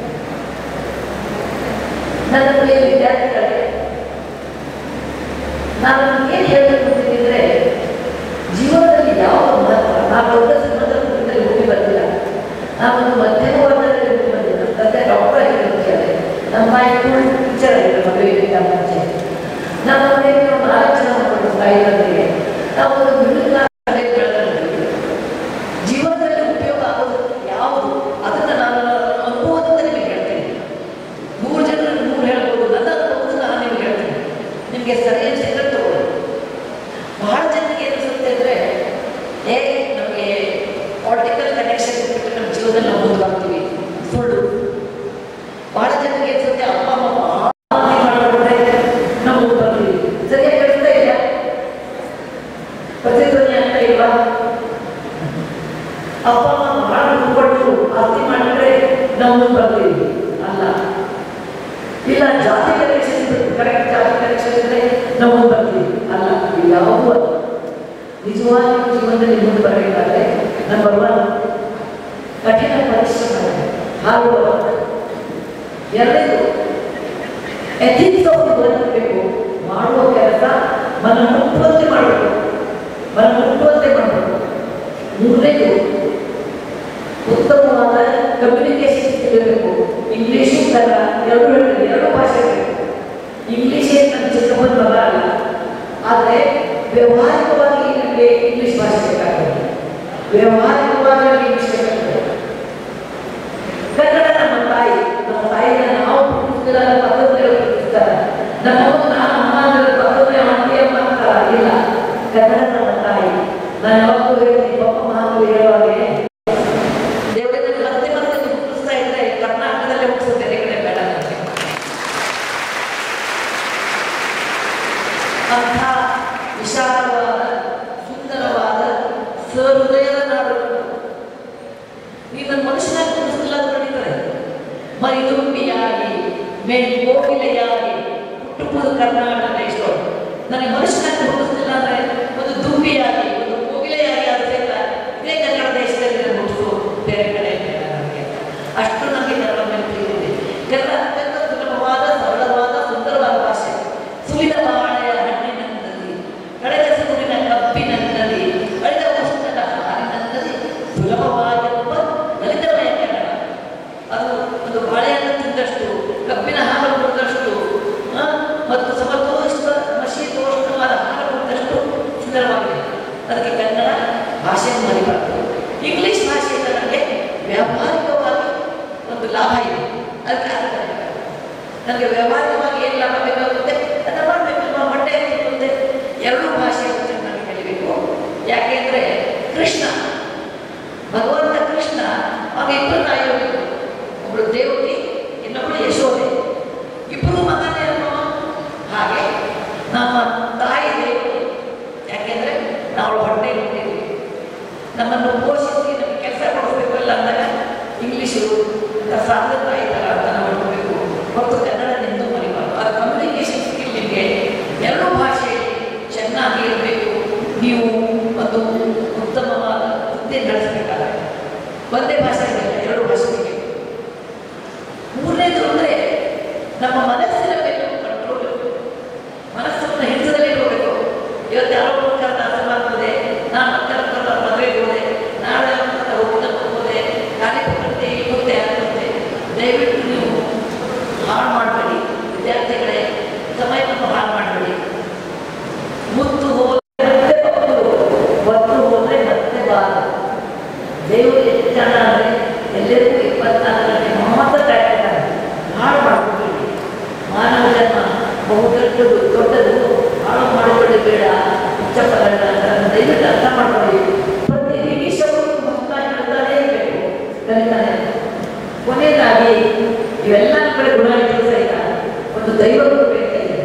ನನ್ನ ಪ್ರಿಯ ವಿದ್ಯಾರ್ಥಿಗಳೇ ನಾನು ಏನು ಹೇಳಬೇಕು ಅಂತಿದ್ರೆ ಜೀವನದಲ್ಲಿ ಯಾವ ಮಹತ್ವ ನಾವು ದೊಡ್ಡ ಶ್ರೀಮಂತರ ಕುಟುಂಬದಲ್ಲಿ ಹುಟ್ಟಿ ಬಂದಿಲ್ಲ ನಾವೊಂದು ಮಧ್ಯಮ ವರ್ಗದಲ್ಲಿ ಹುಟ್ಟಿ ಬಂದಿಲ್ಲ ನಮ್ಮ ತಂದೆ ಡಾಕ್ಟರ್ ಆಗಿರ್ತಾರೆ ನಮ್ಮ ತಾಯಿ ಸ್ಕೂಲ್ ಟೀಚರ್ ಆಗಿದ್ರು ಮದುವೆಗಿಂತ ಮುಂಚೆ ನಮ್ಮ ಮನೆಯಲ್ಲಿ ಒಂದು ನಾಲ್ಕು ಜನ ಮಕ್ಕಳು ತಾಯಿ ತಂದೆಗೆ ನಾವು ಒಂದು ಮಿಡಲ್ ಕ್ಲಾಸ್ ಬೆಳೆದಿದ್ದೀವಿ ಜೀವನದಲ್ಲಿ ಉಪಯೋಗ ಆಗೋದು ಯಾವುದು ಅದನ್ನು ನಾನು ನನ್ನ ಅನುಭವದಿಂದ ನಿಮಗೆ ಹೇಳ್ತೇನೆ ನೂರು ಜನರಲ್ಲಿ ನೂರು ಹೇಳ್ಬೋದು ನನ್ನ ಅನುಭವದಿಂದ ನಾನು ನಿಮಗೆ ಹೇಳ್ತೇನೆ ನಿಮಗೆ ಸರಿ ಅನಿಸಿದ್ರೆ ತಗೊಳ್ಳಿ ಬಹಳ ಜನರಿಗೆ ಏನಿಸುತ್ತೆ ಅಂದರೆ ಏ ನಮಗೆ ಪಾಲಿಟಿಕಲ್ ಕನೆಕ್ಷನ್ ಇಟ್ಬಿಟ್ಟು ನಮ್ಮ ಜೀವನದಲ್ಲಿ ನಾವು ಮುಂದೆ ಬರ್ತೀವಿ ಸುಳ್ಳು ಬಹಳ ಜನರಿಗೆ ಅನ್ಸುತ್ತೆ ಅಪ್ಪ ಅಮ್ಮ ಬಹಳ ಮಾಡಿಬಿಟ್ರೆ ನಾವು ಮುಂದೆ ಬರ್ತೀವಿ ಸರಿಯಾಗಿ ಕೇಳಿಸ್ತಾ ಇಲ್ಲ ಪ್ರತಿಧ್ವನಿ ಆಗ್ತಾ ಇಲ್ವಾ ಅಪ್ಪ ಅಮ್ಮ ಬಹಳ ದುಡ್ಡು ಆಸ್ತಿ ಮಾಡಿದ್ರೆ ನಾವು ಮುಂದೆ ಬರ್ತೀವಿ ಅಲ್ಲ ಇಲ್ಲ ಜಾತಿ ಕನೆಕ್ಷನ್ ಕರೆಕ್ಟ್ ಜಾತಿ ಕನೆಕ್ಷನ್ ಇದ್ರೆ ನಾವು ಮುಂದೆ ಬರ್ತೀವಿ ಅಲ್ಲ ಇವ್ಯಾವುದೂ ಅಲ್ಲ ನಿಜವಾಗಿ ಜೀವನದಲ್ಲಿ ಮುಂದೆ ಬರಬೇಕಾದ್ರೆ ನಂಬರ್ ಒನ್ ಕಠಿಣ ಪರಿಶ್ರಮ ಹಾರ್ಡ್ ವರ್ಕ್ ಎರಡನೇದು ಎಥಿಕ್ಸ್ ಆಫ್ ಬರಬೇಕು ಮಾಡುವ ಕೆಲಸ ಮನ ಮುಟ್ಟುವಂತೆ ಮಾಡಬೇಕು ಮನ ಮುಟ್ಟುವಂತೆ ಮಾಡಬೇಕು ಮೂರನೇದು ಉತ್ತಮವಾದ ಕಮ್ಯುನಿಕೇಶನ್ ಸ್ಕಿಲ್ ಇರಬೇಕು ಇಂಗ್ಲೀಷು ಕನ್ನಡ ಎರಡು ಹೇಳ್ತೀನಿ ಎರಡು ಭಾಷೆ ಬೇಕು ಇಂಗ್ಲೀಷೇ ನನ್ನ ಚಿಕ್ಕಪ್ಪನ ಮಗ ಅಲ್ಲ ಆದರೆ ವ್ಯವಹಾರಿಕವಾಗಿ ನನಗೆ ಇಂಗ್ಲೀಷ್ ಭಾಷೆ ಬೇಕಾಗ್ತದೆ ವ್ಯವಹಾರಿಕವಾಗಿ ನನಗೆ ಇಂಗ್ಲೀಷ್ ಬೇಕಾಗ್ತದೆ ಕನ್ನಡ ನಮ್ಮ ತಾಯಿ ನಮ್ಮ ತಾಯಿನ ನಾವು ಪ್ರೀತಿಸಿದ ಪದ್ಧತಿಗಳು ಪ್ರೀತಿಸ್ತಾರೆ ನಮ್ಮ ನಾನು ಅಮ್ಮ ಅಂದ್ರೆ ಪದ್ಧತಿ ಆಂಟಿ ಅಮ್ಮ ಅಂತಾರ ಇಲ್ಲ ಕನ್ನಡ ನಮ್ಮ ತಾಯಿ ನಾನು ಯಾವತ್ತೂ ಹೇಳ್ತೀನಿ ಪಪ್ಪ ಮಹಾಕವಿ ಹೇಳುವಾಗೆ ದೇವರಿಗೆ ಮತ್ತೆ ಮತ್ತೆ ನೀವು ಹುಟ್ಟಿಸ್ತಾ ಇದ್ರೆ ಕರ್ನಾಟಕದಲ್ಲೇ ಹುಟ್ಟಿಸೋ ಬೇರೆ ಕಡೆ ಬೇಡ ನನಗೆ ಅಂಥ ವಿಶಾಲವಾದ ಸುಂದರವಾದ ಸಹೃದಯದ ನಾಡು ನೀನು ನನ್ನ ಮನುಷ್ಯನಾಗಿ ಕುಣಿಸಿಲ್ಲ ಅಂತ ನಡೀತಾರೆ ಮೈದುಂಬಿಯಾಗಿ ಮೇಲ್ಕೋಗಿಲೆಯಾಗಿ ಹುಟ್ಟುವುದು ಕರ್ನಾಟಕ ಇಷ್ಟು ನನಗೆ ಮನುಷ್ಯನಾಗಿ ಹುಟ್ಟಿಸ್ಲಿಲ್ಲ ಅಂದ್ರೆ ಒಂದು ದುಂಬಿಯಾಗಿ ಒಂದು ಕೋಗಿಲೆಯಾಗಿ ಆದ ಸಹಿತ ಇದೇ ಕನ್ನಡ ದೇಶದಲ್ಲಿ ನಾನು ಹುಟ್ಟಿಸು ಬೇರೆ ಕಡೆ ಬೇಡ ನನಗೆ ಅಷ್ಟು ನನಗೆ ಕನ್ನಡ ಮೇಲೆ ಪ್ರೀತಿ ಇದೆ ಕನ್ನಡ ಅತ್ಯಂತ ಸುಲಭವಾದ ಸರಳವಾದ ಸುಂದರವಾದ ಭಾಷೆ ಸುಲಿದ ಬಾಳೆಯ ಹಣ್ಣಿನಂತದಿ ಕಳೆದ ಸೂರಿನ ಕಬ್ಬಿನಂತದಿ ಕಳೆದ ಉಷ್ಣದ ಹಾಲಿನಂತದಿ ಸುಲಭವಾಗಿರುವ ಲಲಿತಮಯ ಕನ್ನಡ ಅದು ಒಂದು ಬಾಳೆಹಣ್ಣು ತಿಂದಷ್ಟು ಕಬ್ಬಿನ ಹಾಲು ಕುಡಿದಷ್ಟು ಆ, ಮತ್ತು ಸಮತೋಷ್ಣ ಶೀತೋಷ್ಣವಾದ ಹಾಲು ಕುಡಿದಷ್ಟು ಸುಂದರವಾಗಿದೆ ಅದಕ್ಕೆ ಕನ್ನಡ ಭಾಷೆಯನ್ನು ಮರಿಬಾರ್ದು ಇಂಗ್ಲೀಷ್ ಭಾಷೆಯಿಂದ ನನಗೆ ವ್ಯಾವಹಾರಿಕವಾಗಿ ಒಂದು ಲಾಭ ಇದೆ ಅದಕ್ಕೆ ಅದು ಕಲಿಬೇಕು. ನನಗೆ ವ್ಯಾವಹಾರಿಕವಾಗಿ ಏನು ಲಾಭ ಬೇಕಾಗುತ್ತೆ ಅದನ್ನು ಮಾಡಬೇಕು ನಮ್ಮ ಹೊಟ್ಟೆ ಮುಂದೆ ಎರಡೂ ಭಾಷೆಯನ್ನು ಚೆನ್ನಾಗಿ ಕಲಿಬೇಕು ಯಾಕೆಂದರೆ ಕೃಷ್ಣ ಭಗವಂತ ಕೃಷ್ಣ ಆಗ ಇಬ್ಬರು ತಾಯಿಯವರು ಒಬ್ಬಳು ದೇವತಿ ಇನ್ನೊಬ್ಬಳು ಯಶೋದೆ ಇಬ್ಬರು ಮಗನೇ ಅಲ್ವಾ ಹಾಗೆ ನಮ್ಮ ತಾಯಿ ದೇವತೆ ಯಾಕೆಂದ್ರೆ ನಾವು ಹೊಟ್ಟೆ ಹುಟ್ಟಿದ್ವಿ ನಮ್ಮನ್ನು ಪೋಷಿಸಿ ನಮಗೆ ಕೆಲಸ ಕೊಡಿಸ್ಬೇಕು ಇಲ್ಲ ಅಂದಾಗ ಇಂಗ್ಲೀಷು ಸಾಧನ ತಾಯಿ ಥರ ಅರ್ಥನ ಮಾಡ್ಕೋಬೇಕು ಹೊರತು ಕನ್ನಡ ನಿಂದು ಮರಿಬಾರ್ದು ಅದು ಕಮ್ಯುನಿಕೇಷನ್ ಸ್ಕಿಲ್ ನಿಮಗೆ ಎರಡೂ ಭಾಷೆಯಲ್ಲಿ ಚೆನ್ನಾಗಿ ಇರಬೇಕು ನೀವು ಒಂದು ಉತ್ತಮವಾದ ವೃತ್ತಿ ನಡೆಸಬೇಕಾದ್ರೆ ಒಂದೇ ಭಾಷೆ ಇಲ್ಲ ಎರಡು ಭಾಷೆ ಬೇಕು ಮೂರನೇದು ಅಂದರೆ ನಮ್ಮ ಮನಸ್ಸಿನ ಮೇಲೆ ಕಂಟ್ರೋಲ್ ಮನಸ್ಸನ್ನು ಹಿಡಿತದಲ್ಲಿ ಇರಬೇಕು ಇವತ್ತು ಯಾರೋ ಕರೆದ ಅಸಮಾಗ್ತದೆ ನಾನು ಮಕ್ಕಳ ಕರೆದ ಮದುವೆಗೆ ಹೋದೆ ನಾಳೆ ಮಕ್ಕಳ ಹೋಗ್ಲಿಕ್ಕೆ ಹೋದೆ ಖಾಲಿ ಪುಸ್ತಕತೆ ಹೋಗ್ತೆ ಆಗುತ್ತೆ ದಯವಿಟ್ಟು ನೀವು ಹಾಳು ಮಾಡಬೇಡಿ ವಿದ್ಯಾರ್ಥಿಗಳೇ ಸಮಯವನ್ನು ಹಾಳು ಮಾಡಬೇಡಿ ಮುತ್ತು ಹೋದ್ರೆ ಮತ್ತೆ ಮಕ್ಕಳು ಒತ್ತು ಹೋದ್ರೆ ಮತ್ತೆ ಬಾರ ದೇವರು ಎಷ್ಟು ಜನ ಅಂದರೆ ಎಲ್ಲರಿಗೂ ಇಪ್ಪತ್ನಾಲ್ಕು ಗಂಟೆ ಮಾತ್ರ ಕಾಯ್ತಾರೆ ಹಾಳು ಮಾಡ್ಕೊಬೇಡಿ ಮಾನವ ಜನ್ಮ ಬಹು ದೊಡ್ಡದು ದೊಡ್ಡದು ಹಾಳು ಮಾಡಿಕೊಳ್ಳಿ ಬೇಡ ಉಚ್ಚಪಗಳನ್ನ ದಯವಿಟ್ಟು ಅರ್ಥ ಮಾಡ್ಕೊಳ್ಳಿ ಪ್ರತಿ ನಿಮಿಷವೂ ಮುಕ್ತ ಹೇಳ್ತಾನೇ ಇರಬೇಕು ಕಲಿತಾನೆ ಕೊನೆಯದಾಗಿ ಇವೆಲ್ಲ ಕಡೆ ಗುಣ ಇದ್ರೂ ಸಹಿತ ಒಂದು ದೈವಗಳು ಬೇಕಾಗಿದೆ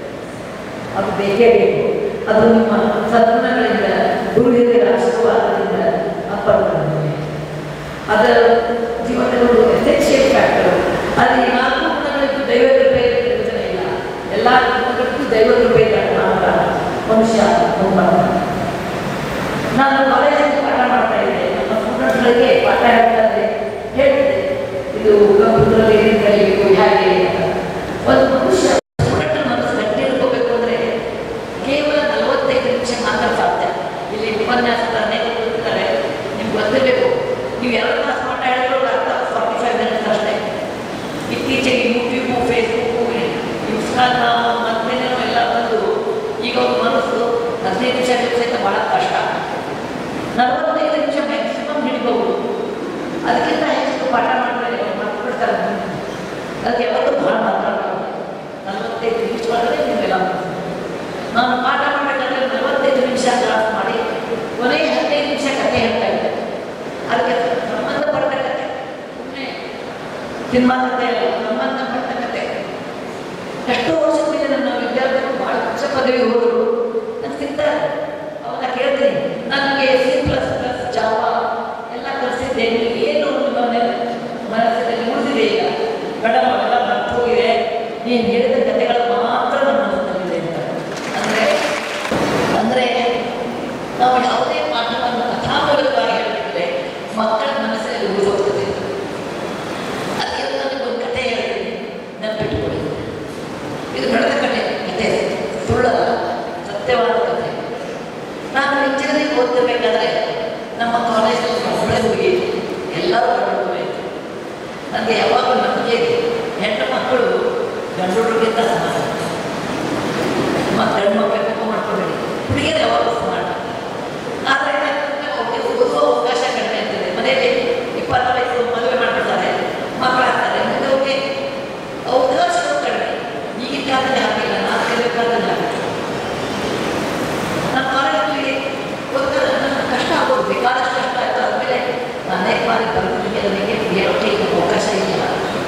ಅದು ಬೇಕೇ ಬೇಕು ಅದು ನಿಮ್ಮ ಸದ್ಗುಣಗಳಿಂದ ಗುರು ಹಿರಿಯರ ಆಶೀರ್ವಾದದಿಂದ ಅಪ್ಪಳಿದೆ ಅದರ ಜೀವನದ ಒಂದು ಎಸೆನ್ಷಿಯಲ್ ಫ್ಯಾಕ್ಟರ್ ಅದು ಈ ನಾಲ್ಕು ಗುಣಗಳಿಗೂ ದೈವ ಕೃಪೆ ಪ್ರಯೋಜನ ಇಲ್ಲ ಎಲ್ಲ ಗುಣಗಳಿಗೂ ದೈವ ಕೃಪೆ ಮಾತ್ರ ಮನುಷ್ಯ ಮುಂಬರ್ತಾನೆ ನಾನು ಕಾಲೇಜಲ್ಲಿ ಪಾಠ ಮಾಡ್ತಾ ಇದ್ದೆ ನಮ್ಮ ಸ್ಟೂಡೆಂಟ್ಗಳಿಗೆ ಪಾಠ ಹೇಳ್ತಾ ಇದ್ದೆ ಹೇಳ್ತಿದ್ದೆ ಇದು ಕಂಪ್ಯೂಟರಲ್ಲಿ ಏನೇನು ಕಲಿಬೇಕು ಹೇಗೆ ಅಂತ ಒಂದು ಮನುಷ್ಯ ಸ್ಟೂಡೆಂಟ್ ಮನಸ್ಸು ಗಟ್ಟಿ ಇಟ್ಕೋಬೇಕು ಅಂದರೆ ಕೇವಲ ನಲವತ್ತೈದು ನಿಮಿಷ ಮಾತ್ರ ಸಾಧ್ಯ ಇಲ್ಲಿ ಉಪನ್ಯಾಸದ ಅನೇಕರು ಇರ್ತಾರೆ ನಿಮ್ಗೆ ಗೊತ್ತಿರಬೇಕು ನೀವು ಎರಡು ತಾಸು ಪಾಠ ಹೇಳಿದ್ರು ಅರ್ಥ ಫಾರ್ಟಿ ಫೈವ್ ಮಿನಿಟ್ಸ್ ಅಷ್ಟೇ ಇತ್ತೀಚೆಗೆ ಯೂಟ್ಯೂಬು ಫೇಸ್ಬುಕ್ಕು ಇನ್ಸ್ಟಾಗ್ರಾಮ್ ಮತ್ತೇನೇನೋ ಎಲ್ಲ ಬಂದು ಈಗ ಒಂದು ಮನಸ್ಸು ಹದಿನೈದು ನಿಮಿಷ ಸಹಿತ ಬಹಳ ಕಷ್ಟ ನಲವತ್ತೈದು ನಿಮಿಷ ಮ್ಯಾಕ್ಸಿಮಮ್ ಹಿಡಿಬಹುದು ಅದಕ್ಕಿಂತ ಹೆಚ್ಚು ಪಾಠ ಮಾಡಿದ್ರೆ ಮಕ್ಕಳು ಅದಕ್ಕೆ ಯಾವತ್ತೂ ಭಾಳ ಮಾತಾಡಬಾರ್ದು ನಲವತ್ತೈದು ನಿಮಿಷ ಒಳಗಡೆ ನೀವೆಲ್ಲ ಮುಗಿಸ್ಬೇಕು. ನಾನು ಪಾಠ ಮಾಡಬೇಕಾದ್ರೆ ನಲವತ್ತೈದು ನಿಮಿಷ ಕ್ಲಾಸ್ ಮಾಡಿ ಕೊನೆಯ ಹದಿನೈದು ನಿಮಿಷ ಕಥೆ ಹೇಳ್ತಾ ಇದ್ದೆ ಅದಕ್ಕೆ ಸಂಬಂಧಪಟ್ಟ ಕಥೆ ಸುಮ್ಮನೆ ಸಿನಿಮಾ ಕಥೆ ಅಲ್ಲ ಸಂಬಂಧಪಟ್ಟ ಕಥೆ ಎಷ್ಟೋ ವರ್ಷದಿಂದ ನನ್ನ ವಿದ್ಯಾರ್ಥಿಗಳು ಭಾಳ ಉಚ್ಚ ಪದವಿ ಹೋದರು ನಾನು ಸಿಗ್ತಾರೆ ಅವಾಗ ಕೇಳ್ತೀನಿ ನನಗೆ ಸಿ ಪ್ಲಸ್ ಪ್ಲಸ್ ಜಾವ ಎಲ್ಲ ಕಲಿಸಿದ್ದೆ ನಿಮಗೆ ಏನು ನಿಮ್ಮ ಮನೆ- ಮನಸ್ಸಿನಲ್ಲಿ ಉಳಿದಿದೆ ಈಗ ಮೇಡಮ್ ಅವೆಲ್ಲ ಮರ್ತು ಹೋಗಿದೆ ನೀನು ಹೇಳಿದ ಕಥೆಗಳು ಮಾತ್ರ ನನ್ನ ಮನಸ್ಸಿನಲ್ಲಿದೆ ಅಂತ ಅಂದರೆ ಅಂದರೆ ನಾವು ಯಾವುದೇ ಪಾಠವನ್ನು ಕಥಾಮೂಲಕವಾಗಿ ಹೇಳಿದ್ರೆ ಮಕ್ಕಳ ಮನಸ್ಸಿನಲ್ಲಿ ಉಳಿದೋಗ್ತದೆ ಅದಕ್ಕೆ ನನಗೆ ಒಂದು ಕಥೆ ಹೇಳ್ತೀನಿ ನೆನಪಿಟ್ಟುಕೊಳ್ಳಿ ಇದು ನಡೆದ ಕಥೆ ಕಥೆ ಸುಳ್ಳಲ್ಲ ಸತ್ಯವಾದ ಕಥೆ ನಾನು ಇಂಜಿನಿಯರಿಂಗ್ ಓದ್ತಿರ್ಬೇಕಾದ್ರೆ ನಮ್ಮ ಕಾಲೇಜಲ್ಲಿ ಒಬ್ಬಳೆ ಹುಡುಗಿ ಎಲ್ಲರೂ ಗಂಡು ಹುಡುಗರೇ ಇದ್ರು. ನನಗೆ ಯಾವಾಗಲೂ ನಂಬಿಕೆ ಇದೆ ಹೆಣ್ಣು ಮಕ್ಕಳು ಗಂಡು ಹುಡುಗಿಂತ ಸಮಾನ ಮತ್ತು ಗಂಡು ಮಕ್ಕಳು ತಪ್ಪು ಮಾಡ್ಕೊಬೇಡಿ ಹುಡುಗಿಯರು ಯಾವಾಗಲೂ ಸಮಾನ ಆದರೆ ಅವ್ರಿಗೆ ಓದುವ ಅವಕಾಶ ಕಡಿಮೆ ಇರ್ತದೆ ಮನೆಯಲ್ಲಿ ಇಪ್ಪತ್ತು ವಯಸ್ಸು ಮದುವೆ ಮಾಡ್ಬಿಡ್ತಾರೆ ಮಕ್ಕಳಾಗ್ತಾರೆ ಮುಂದೆ ಅವ್ರಿಗೆ ಅವಕಾಶಗಳು ಕಡಿಮೆ ಈಗಿನ ಕಾಲದಲ್ಲಿ ಹಾಗಿಲ್ಲ ನಾನು ಕಲಿಯೋ ಕಾಲದಲ್ಲಿ ಹಾಗಿಲ್ಲ ನಮ್ಮ ಕಾಲೇಜಲ್ಲಿ ಓದ್ತಾರೆ ನನಗೆ ಕಷ್ಟ ಆಗೋದು ಬೇಕಾದಷ್ಟು ಕಷ್ಟ ಆಯಿತು ಆದಮೇಲೆ ಅನೇಕ ಬಾರಿ ಬರೆದಿಗೆ ನನಗೆ ಹೇಳೋಕ್ಕೆ ಈಗ ಅವಕಾಶ ಇಲ್ಲ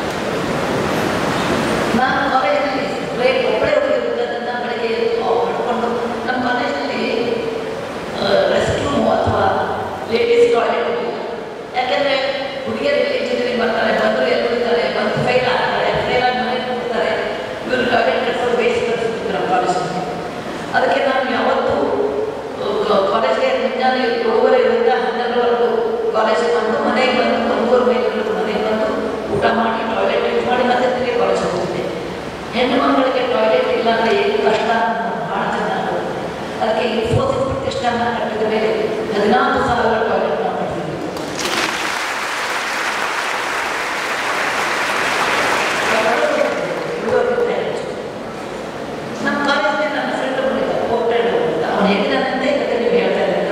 ನಾನು ಕಾಲೇಜಲ್ಲಿ ಬ್ರೇಕ್ ಒಬ್ಬಳೇ ಹೋಗಿರೋದ್ರಿಂದ ಬೆಳಗ್ಗೆ ಎದ್ದು ಮಾಡ್ಕೊಂಡು ನಮ್ಮ ಕಾಲೇಜಲ್ಲಿ ರೆಸ್ಟ್ ರೂಮು ಅಥವಾ ಲೇಡೀಸ್ ಟಾಯ್ಲೆಟ್ ಇಲ್ಲ ಯಾಕೆಂದರೆ ಹುಡುಗಿಯರಲ್ಲಿ ಇಂಜಿನಿಯರಿಂಗ್ ಬರ್ತಾರೆ ಬಂದರು ಎಲ್ಲಿ ಬಿಡ್ತಾರೆ ಬಂದು ಫೈಲ್ ಆಗ್ತಾರೆ ಫೈಲ್ ಆಗಿ ಮನೆಗೆ ಹೋಗ್ತಾರೆ ಇವರು ಟಾಯ್ಲೆಟ್ ಕಟ್ಸೋದು ಬೇಯಿಸಿ ಕಟ್ಸಿದ್ರು ನಮ್ಮ ಕಾಲೇಜಲ್ಲಿ ಅದಕ್ಕೆ ನಾನು ಯಾವತ್ತೂ ಕಾಲೇಜ್ಗೆ ಮುಂಜಾನೆ ಏಳುವರೆಯಿಂದ ಹನ್ನೆರಡುವರೆಗೂ ಕಾಲೇಜಿಗೆ ಬಂದು ಮನೆಗೆ ಬಂದು ಒಂದೂವರೆ ಮೇಲೆ ಮನೆಗೆ ಬಂದು ಊಟ ಮಾಡಿ ಟಾಯ್ಲೆಟ್ ಯೂಸ್ ಮಾಡಿ ಮತ್ತೆ ತಿರುಗಿ ಕಾಲೇಜ್ ಹೋಗ್ತಿದ್ದೆ ಹೆಣ್ಣು ಮಕ್ಕಳಿಗೆ ಟಾಯ್ಲೆಟ್ ಇಲ್ಲ ಅಂದರೆ ಏನು ಕಷ್ಟ ಅಂತ ನಾನು ಭಾಳ ಚೆನ್ನಾಗಿ ಗೊತ್ತು. ಅದಕ್ಕೆ ಇನ್ಫೋಸಿಸ್ ಪ್ರತಿಷ್ಠಾನ ಕಟ್ಟಿದ ಮೇಲೆ ಹದಿನಾಲ್ಕು ಸಾವಿರ ಟಾಯ್ಲೆಟ್ ನಾವು ಕಟ್ಟಿದ್ವಿ ನಮ್ಮ ಕಾಲೇಜಿನಲ್ಲಿ ನನ್ನ ಫ್ರೆಂಡ್ ಬಂದಿದ್ದ ಹೋಗ್ತಾ ಅಂತ ಅವನು ಹೇಳಿದಂತೆ ಕತೆ ನೀವು ಹೇಳ್ತಾ ಇದ್ದಾರೆ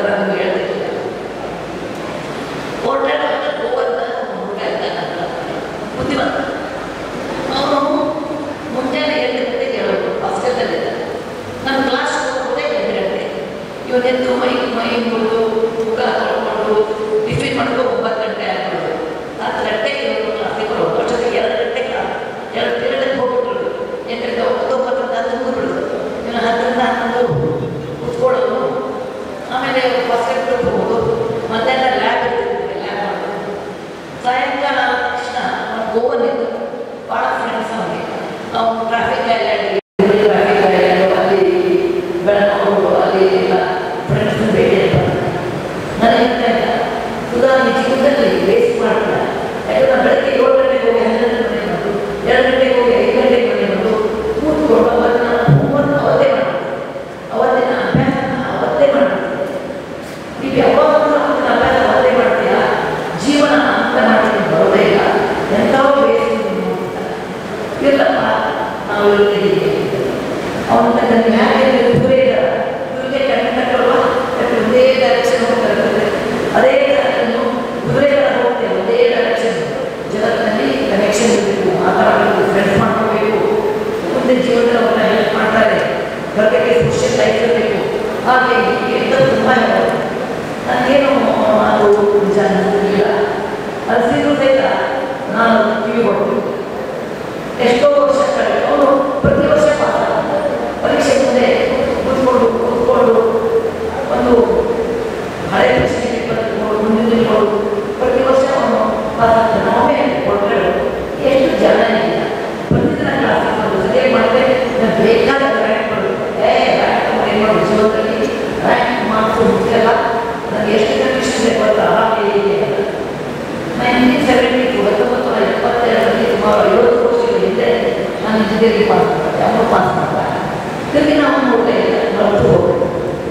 ಇವನೆದ್ದು ಮೈ ಮೈ ಮುರಿದು ಮುಖ ತೊಳ್ಕೊಂಡು ಟಿಫಿನ್ ಮಾಡ್ಕೊಂಡು ಒಂಬತ್ತು ಗಂಟೆ ಆಗ್ಬಿಡೋದು ಹತ್ತು ಗಂಟೆಗೆ ಇವನು ಕ್ಲಾಸಿಗೆ ಬರೋದು ಅಷ್ಟೊತ್ತಿಗೆ ಎರಡು ಗಂಟೆ ಕ್ಲಾಸ್ ಎರಡು ಪೀರಿಯಡ್ ಹೋಗ್ಬಿಡೋದು ಎಂಟರಿಂದ ಒಂಬತ್ತು ಒಂಬತ್ತರಿಂದ ಹತ್ತು ಮುಗಿಬಿಡೋದು ಇವನು ಹತ್ತರಿಂದ ಹನ್ನೊಂದು ಕೂತ್ಕೊಳ್ಳೋದು ಆಮೇಲೆ ಫಸ್ಟ್ ಗಂಟೆ ಹೋಗೋದು ಮತ್ತೆಲ್ಲ ಲ್ಯಾಬ್ ಇರ್ತಿದ್ವಿ ಲ್ಯಾಬ್ ಮಾಡೋದು ಸಾಯಂಕಾಲ ಆದ ತಕ್ಷಣ ಅವ್ನು ಗೋವನಿದ್ದು ಭಾಳ ಫ್ರೆಂಡ್ಸ್ ಅವನಿಗೆ ಅವನು ಟ್ರಾಫಿಕ್ ಐಲ್ಯಾಂಡ್ ಟ್ರಾಫಿಕ್ ಐಲ್ಯಾಂಡ್ ಅಲ್ಲಿ ಬೆಳಗಾವಿ ಅಲ್ಲಿ ಎಲ್ಲ ಫ್ರೆಂಡ್ಸ್ ಭೇಟಿ ಆಗ್ತಾರೆ ನಾನು ಹೇಳ್ತಾ ಇಲ್ಲ ಸುಧಾ ಈ ಜೀವನದಲ್ಲಿ ವೇಸ್ಟ್ ಮಾಡ್ತಾರೆ ಯಾಕಂದ್ರೆ ನಾನು ಬೆಳಗ್ಗೆ ಏಳು ಗಂಟೆಗೆ ಹೋಗಿ ಹನ್ನೊಂದು ಮನೆ ಬಂದು ಎರಡು ಗಂಟೆಗೆ ಹೋಗಿ ಐದು ಗಂಟೆಗೆ ಮನೆ ಬಂದು ಕೂತ್ಕೊಂಡು ಅವತ್ತಿನ ಹೋಮ್ವರ್ಕ್ ಅವತ್ತೇ ಮಾಡ್ತೀನಿ ಅವತ್ತಿನ ಅಭ್ಯಾಸನ ಅವತ್ತೇ ಮಾಡ್ತೀನಿ ನೀವು ಯಾವಾಗಲೂ ಅವತ್ತಿನ ಅಭ್ಯಾಸ ಅವತ್ತೇ ಮಾಡ್ತೀಯಾ ಜೀವನ ಅಂತ ಮಾಡ್ತೀನಿ ಬರೋದೇ ಇಲ್ಲ ಎಂಥವೋ ವೇಸ್ಟ್ ಇಲ್ಲಪ್ಪ ನಾವು ಇರ್ತೀವಿ ಅವನ ನನ್ನ ಹ್ಯಾಗೆ ದೂರ ಇದ್ದಾರೆ ಇವರಿಗೆ ಕಣ್ಣು ಕಟ್ಟಲ್ವಾ ಯಾಕೆ ಒಂದೇ ಡೈರೆಕ್ಷನ್ ಹೋಗ್ತಾರೆ ಅದೇ ಥರವನ್ನು ಕುದುರೆಗಳ ಹೋಗ್ತೇವೆ ಒಂದೇ ಡೈರೆಕ್ಷನ್ ಜಗತ್ತಿನಲ್ಲಿ ಕನೆಕ್ಷನ್ ಇರಬೇಕು ಮಾತಾಡಬೇಕು ಫ್ರೆಂಡ್ಸ್ ಮಾಡ್ಕೋಬೇಕು ಮುಂದೆ ಜೀವನದಲ್ಲಿ ಅವ್ರನ್ನ ಹೆಲ್ಪ್ ಮಾಡ್ತಾರೆ ಹೊರಗಡೆ ಸೋಷಿಯಲ್ ಲೈಫ್ ಇರಬೇಕು ಹಾಗೆ ಹೀಗೆ ಅಂತ ತುಂಬ ಹೇಳೋದು ನನಗೇನು ಅದು ನಿಜ ಅನಿಸಲಿಲ್ಲ ಅನಿಸಿದ್ರು ಸಹಿತ ನಾನು ಕಿವಿ ಕೊಡ್ತೀನಿ ಎಷ್ಟೋ ವರ್ಷ ಕಳೆದು ಅವನು ಪ್ರತಿ ವರ್ಷ ಪಾಸ್ ಆಗ್ತಾನೆ. ಪರೀಕ್ಷೆ ಮುಂದೆ ಕೂತ್ಕೊಂಡು ಕೂತ್ಕೊಂಡು ಒಂದು ಹಳೆ ಪ್ರಶ್ನೆ ಪತ್ರಿಕೆಗಳು ಮುಂದೆ ನಿಂತ್ಕೊಂಡು ಪ್ರತಿ ವರ್ಷ ಅವನು ಪಾಸ್ ಆಗ್ತಾನೆ ನಾವೇ ಕೊಟ್ಟರೆ ಎಷ್ಟು ಜನ ಇಲ್ಲ ಪ್ರತಿದಿನ ಕ್ಲಾಸಿಗೆ ಬಂದು ಸರಿಯಾಗಿ ಮಾಡಿದ್ರೆ ನಾನು ಬೇಕಾದ ರ್ಯಾಂಕ್ ಮಾಡೋದು ಏ ರ್ಯಾಂಕ್ ಮಾಡಿ ಏನು ಮಾಡೋದು ಜೀವನದಲ್ಲಿ ರ್ಯಾಂಕ್ ಮಾರ್ಕ್ಸು ಮುಖ್ಯ ಅಲ್ಲ ನನಗೆ ಎಷ್ಟು ಕಂಡೀಷನ್ ಬೇಕು ಅಂತ ಹಾಗೆ ಹೀಗೆ ಅಂತ. ನೈನ್ಟೀನ್ ಸೆವೆಂಟಿ ಟು ಹತ್ತೊಂಬತ್ತು ನೂರ ಎಪ್ಪತ್ತೆರಡರಲ್ಲಿ ಸುಮಾರು ಐವತ್ತು ವರ್ಷಗಳ ಹಿಂದೆ ನಾನು ಇಂಜಿನಿಯರಿಂಗ್ ಪಾಸ್ ಮಾಡಿದೆ ಅವರು ಪಾಸ್ ಮಾಡ್ತಾರೆ ತಿರುಗಿ ನಾವು ನೋಡಲೇ ಇಲ್ಲ ನಾವು ಹೋಗಬೇಕು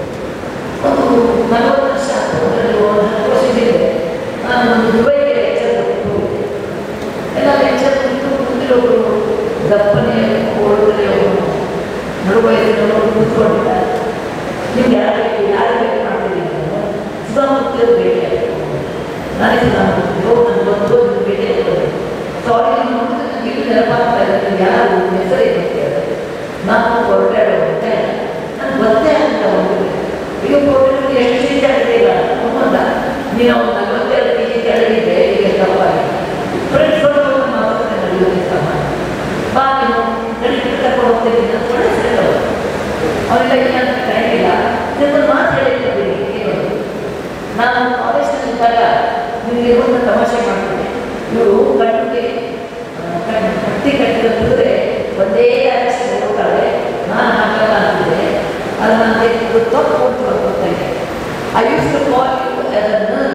ಒಂದು ನಲವತ್ತು ವರ್ಷ ಹತ್ತೊಂಬತ್ತರಲ್ಲಿ ಒಂದು ಹತ್ತು ವರ್ಷದ ಹಿಂದೆ ನಾನು ಒಂದು ದುಬೈಗೆ ಲೆಕ್ಚರ್ ಹೋಗಿದ್ದೆ ಎಲ್ಲ ಲೆಕ್ಚರ್ ಕುರಿತು ಮುಂದಿರೋರು ದಪ್ಪನೆ ಓಡಿದ್ರೆ ಅವರು ನಡುವಯಸ್ಸಿನವರು ಕೂತ್ಕೊಂಡಿದ್ದಾರೆ ನಿಮ್ಗೆ ಯಾರು ಬೇಕು ಯಾರು ಬೇಕು ಮಾಡ್ತಿದ್ದೀನಿ ಸುಧಾಮೂರ್ತಿ ಭೇಟಿ ಆಯಿತು ನಾನೇ ನಾನು ನನ್ನ ಬಂದು ನಿಮ್ಗೆ ಭೇಟಿ ಆಗೋದು ಸಾರಿ ನಿಮ್ಮ ಮುಂದೆ ನನಗೆ ಇಲ್ಲಿ ನೆನಪಾಗ್ತಾ ಇದೆ ನೀವು ಯಾರು ಹೆಸರು ಏನು ಕೇಳಿದೆ ನಾನು ಹೊರಟೆ ಹೊರಟೆ ನಾನು ಗೊತ್ತೇ ಅಂತ ಹೋಗಿದ್ದೆ ಈಗ ಹೊರಟೆ ಎಷ್ಟು ಚೇಂಜ್ ಆಗಿದೆ ಇಲ್ಲ ಸಂಬಂಧ ನೀನು ಅವ್ನು ನಲವತ್ತೆರಡು ಕೆ ಜಿ ಕೆಳಗಿದೆ ಈಗ ತಪ್ಪಾಗಿ ಫ್ರೆಂಡ್ಸ್ ಹೊರಟು ಮಾತಾಡ್ತಾರೆ ನಡೆಯೋದು ಸಮಾನ ಬಾ ನೀನು ನಡಿ ಕರ್ಕೊಂಡು ಹೋಗ್ತೀನಿ ಅಂತ ಒಳ್ಳೆ ಫ್ರೆಂಡ್ ಅವರು ಅವರೆಲ್ಲ ಇಲ್ಲ ಅಂತ ಕರೆಯಿಲ್ಲ ನಿನ್ನ ಮಾತು ಹೇಳಿದ್ದೀನಿ ಏನು ನಾನು ಕಾಲೇಜ್ನಲ್ಲಿ ಇದ್ದಾಗ ನಿಮಗೆ ಒಂದು ತಮಾಷೆ ಮಾಡ್ತೀನಿ ಇವರು ಕಣ್ಣಿಗೆ ಕಣ್ಣು ಕಟ್ಟಿ ಕಟ್ಟಿದ ಕುದುರೆ ಒಂದೇ ಡೈರೆಕ್ಷನ್ ಹೋಗ್ತಾಳೆ ನಾನು ಹಾಕಲ್ಲ ಅಂತಿದ್ದೆ ಅದು ನನಗೆ ಇದು ತಪ್ಪು ಅಂತ ಬರ್ತಾ ಇದೆ I use to call you as a nurse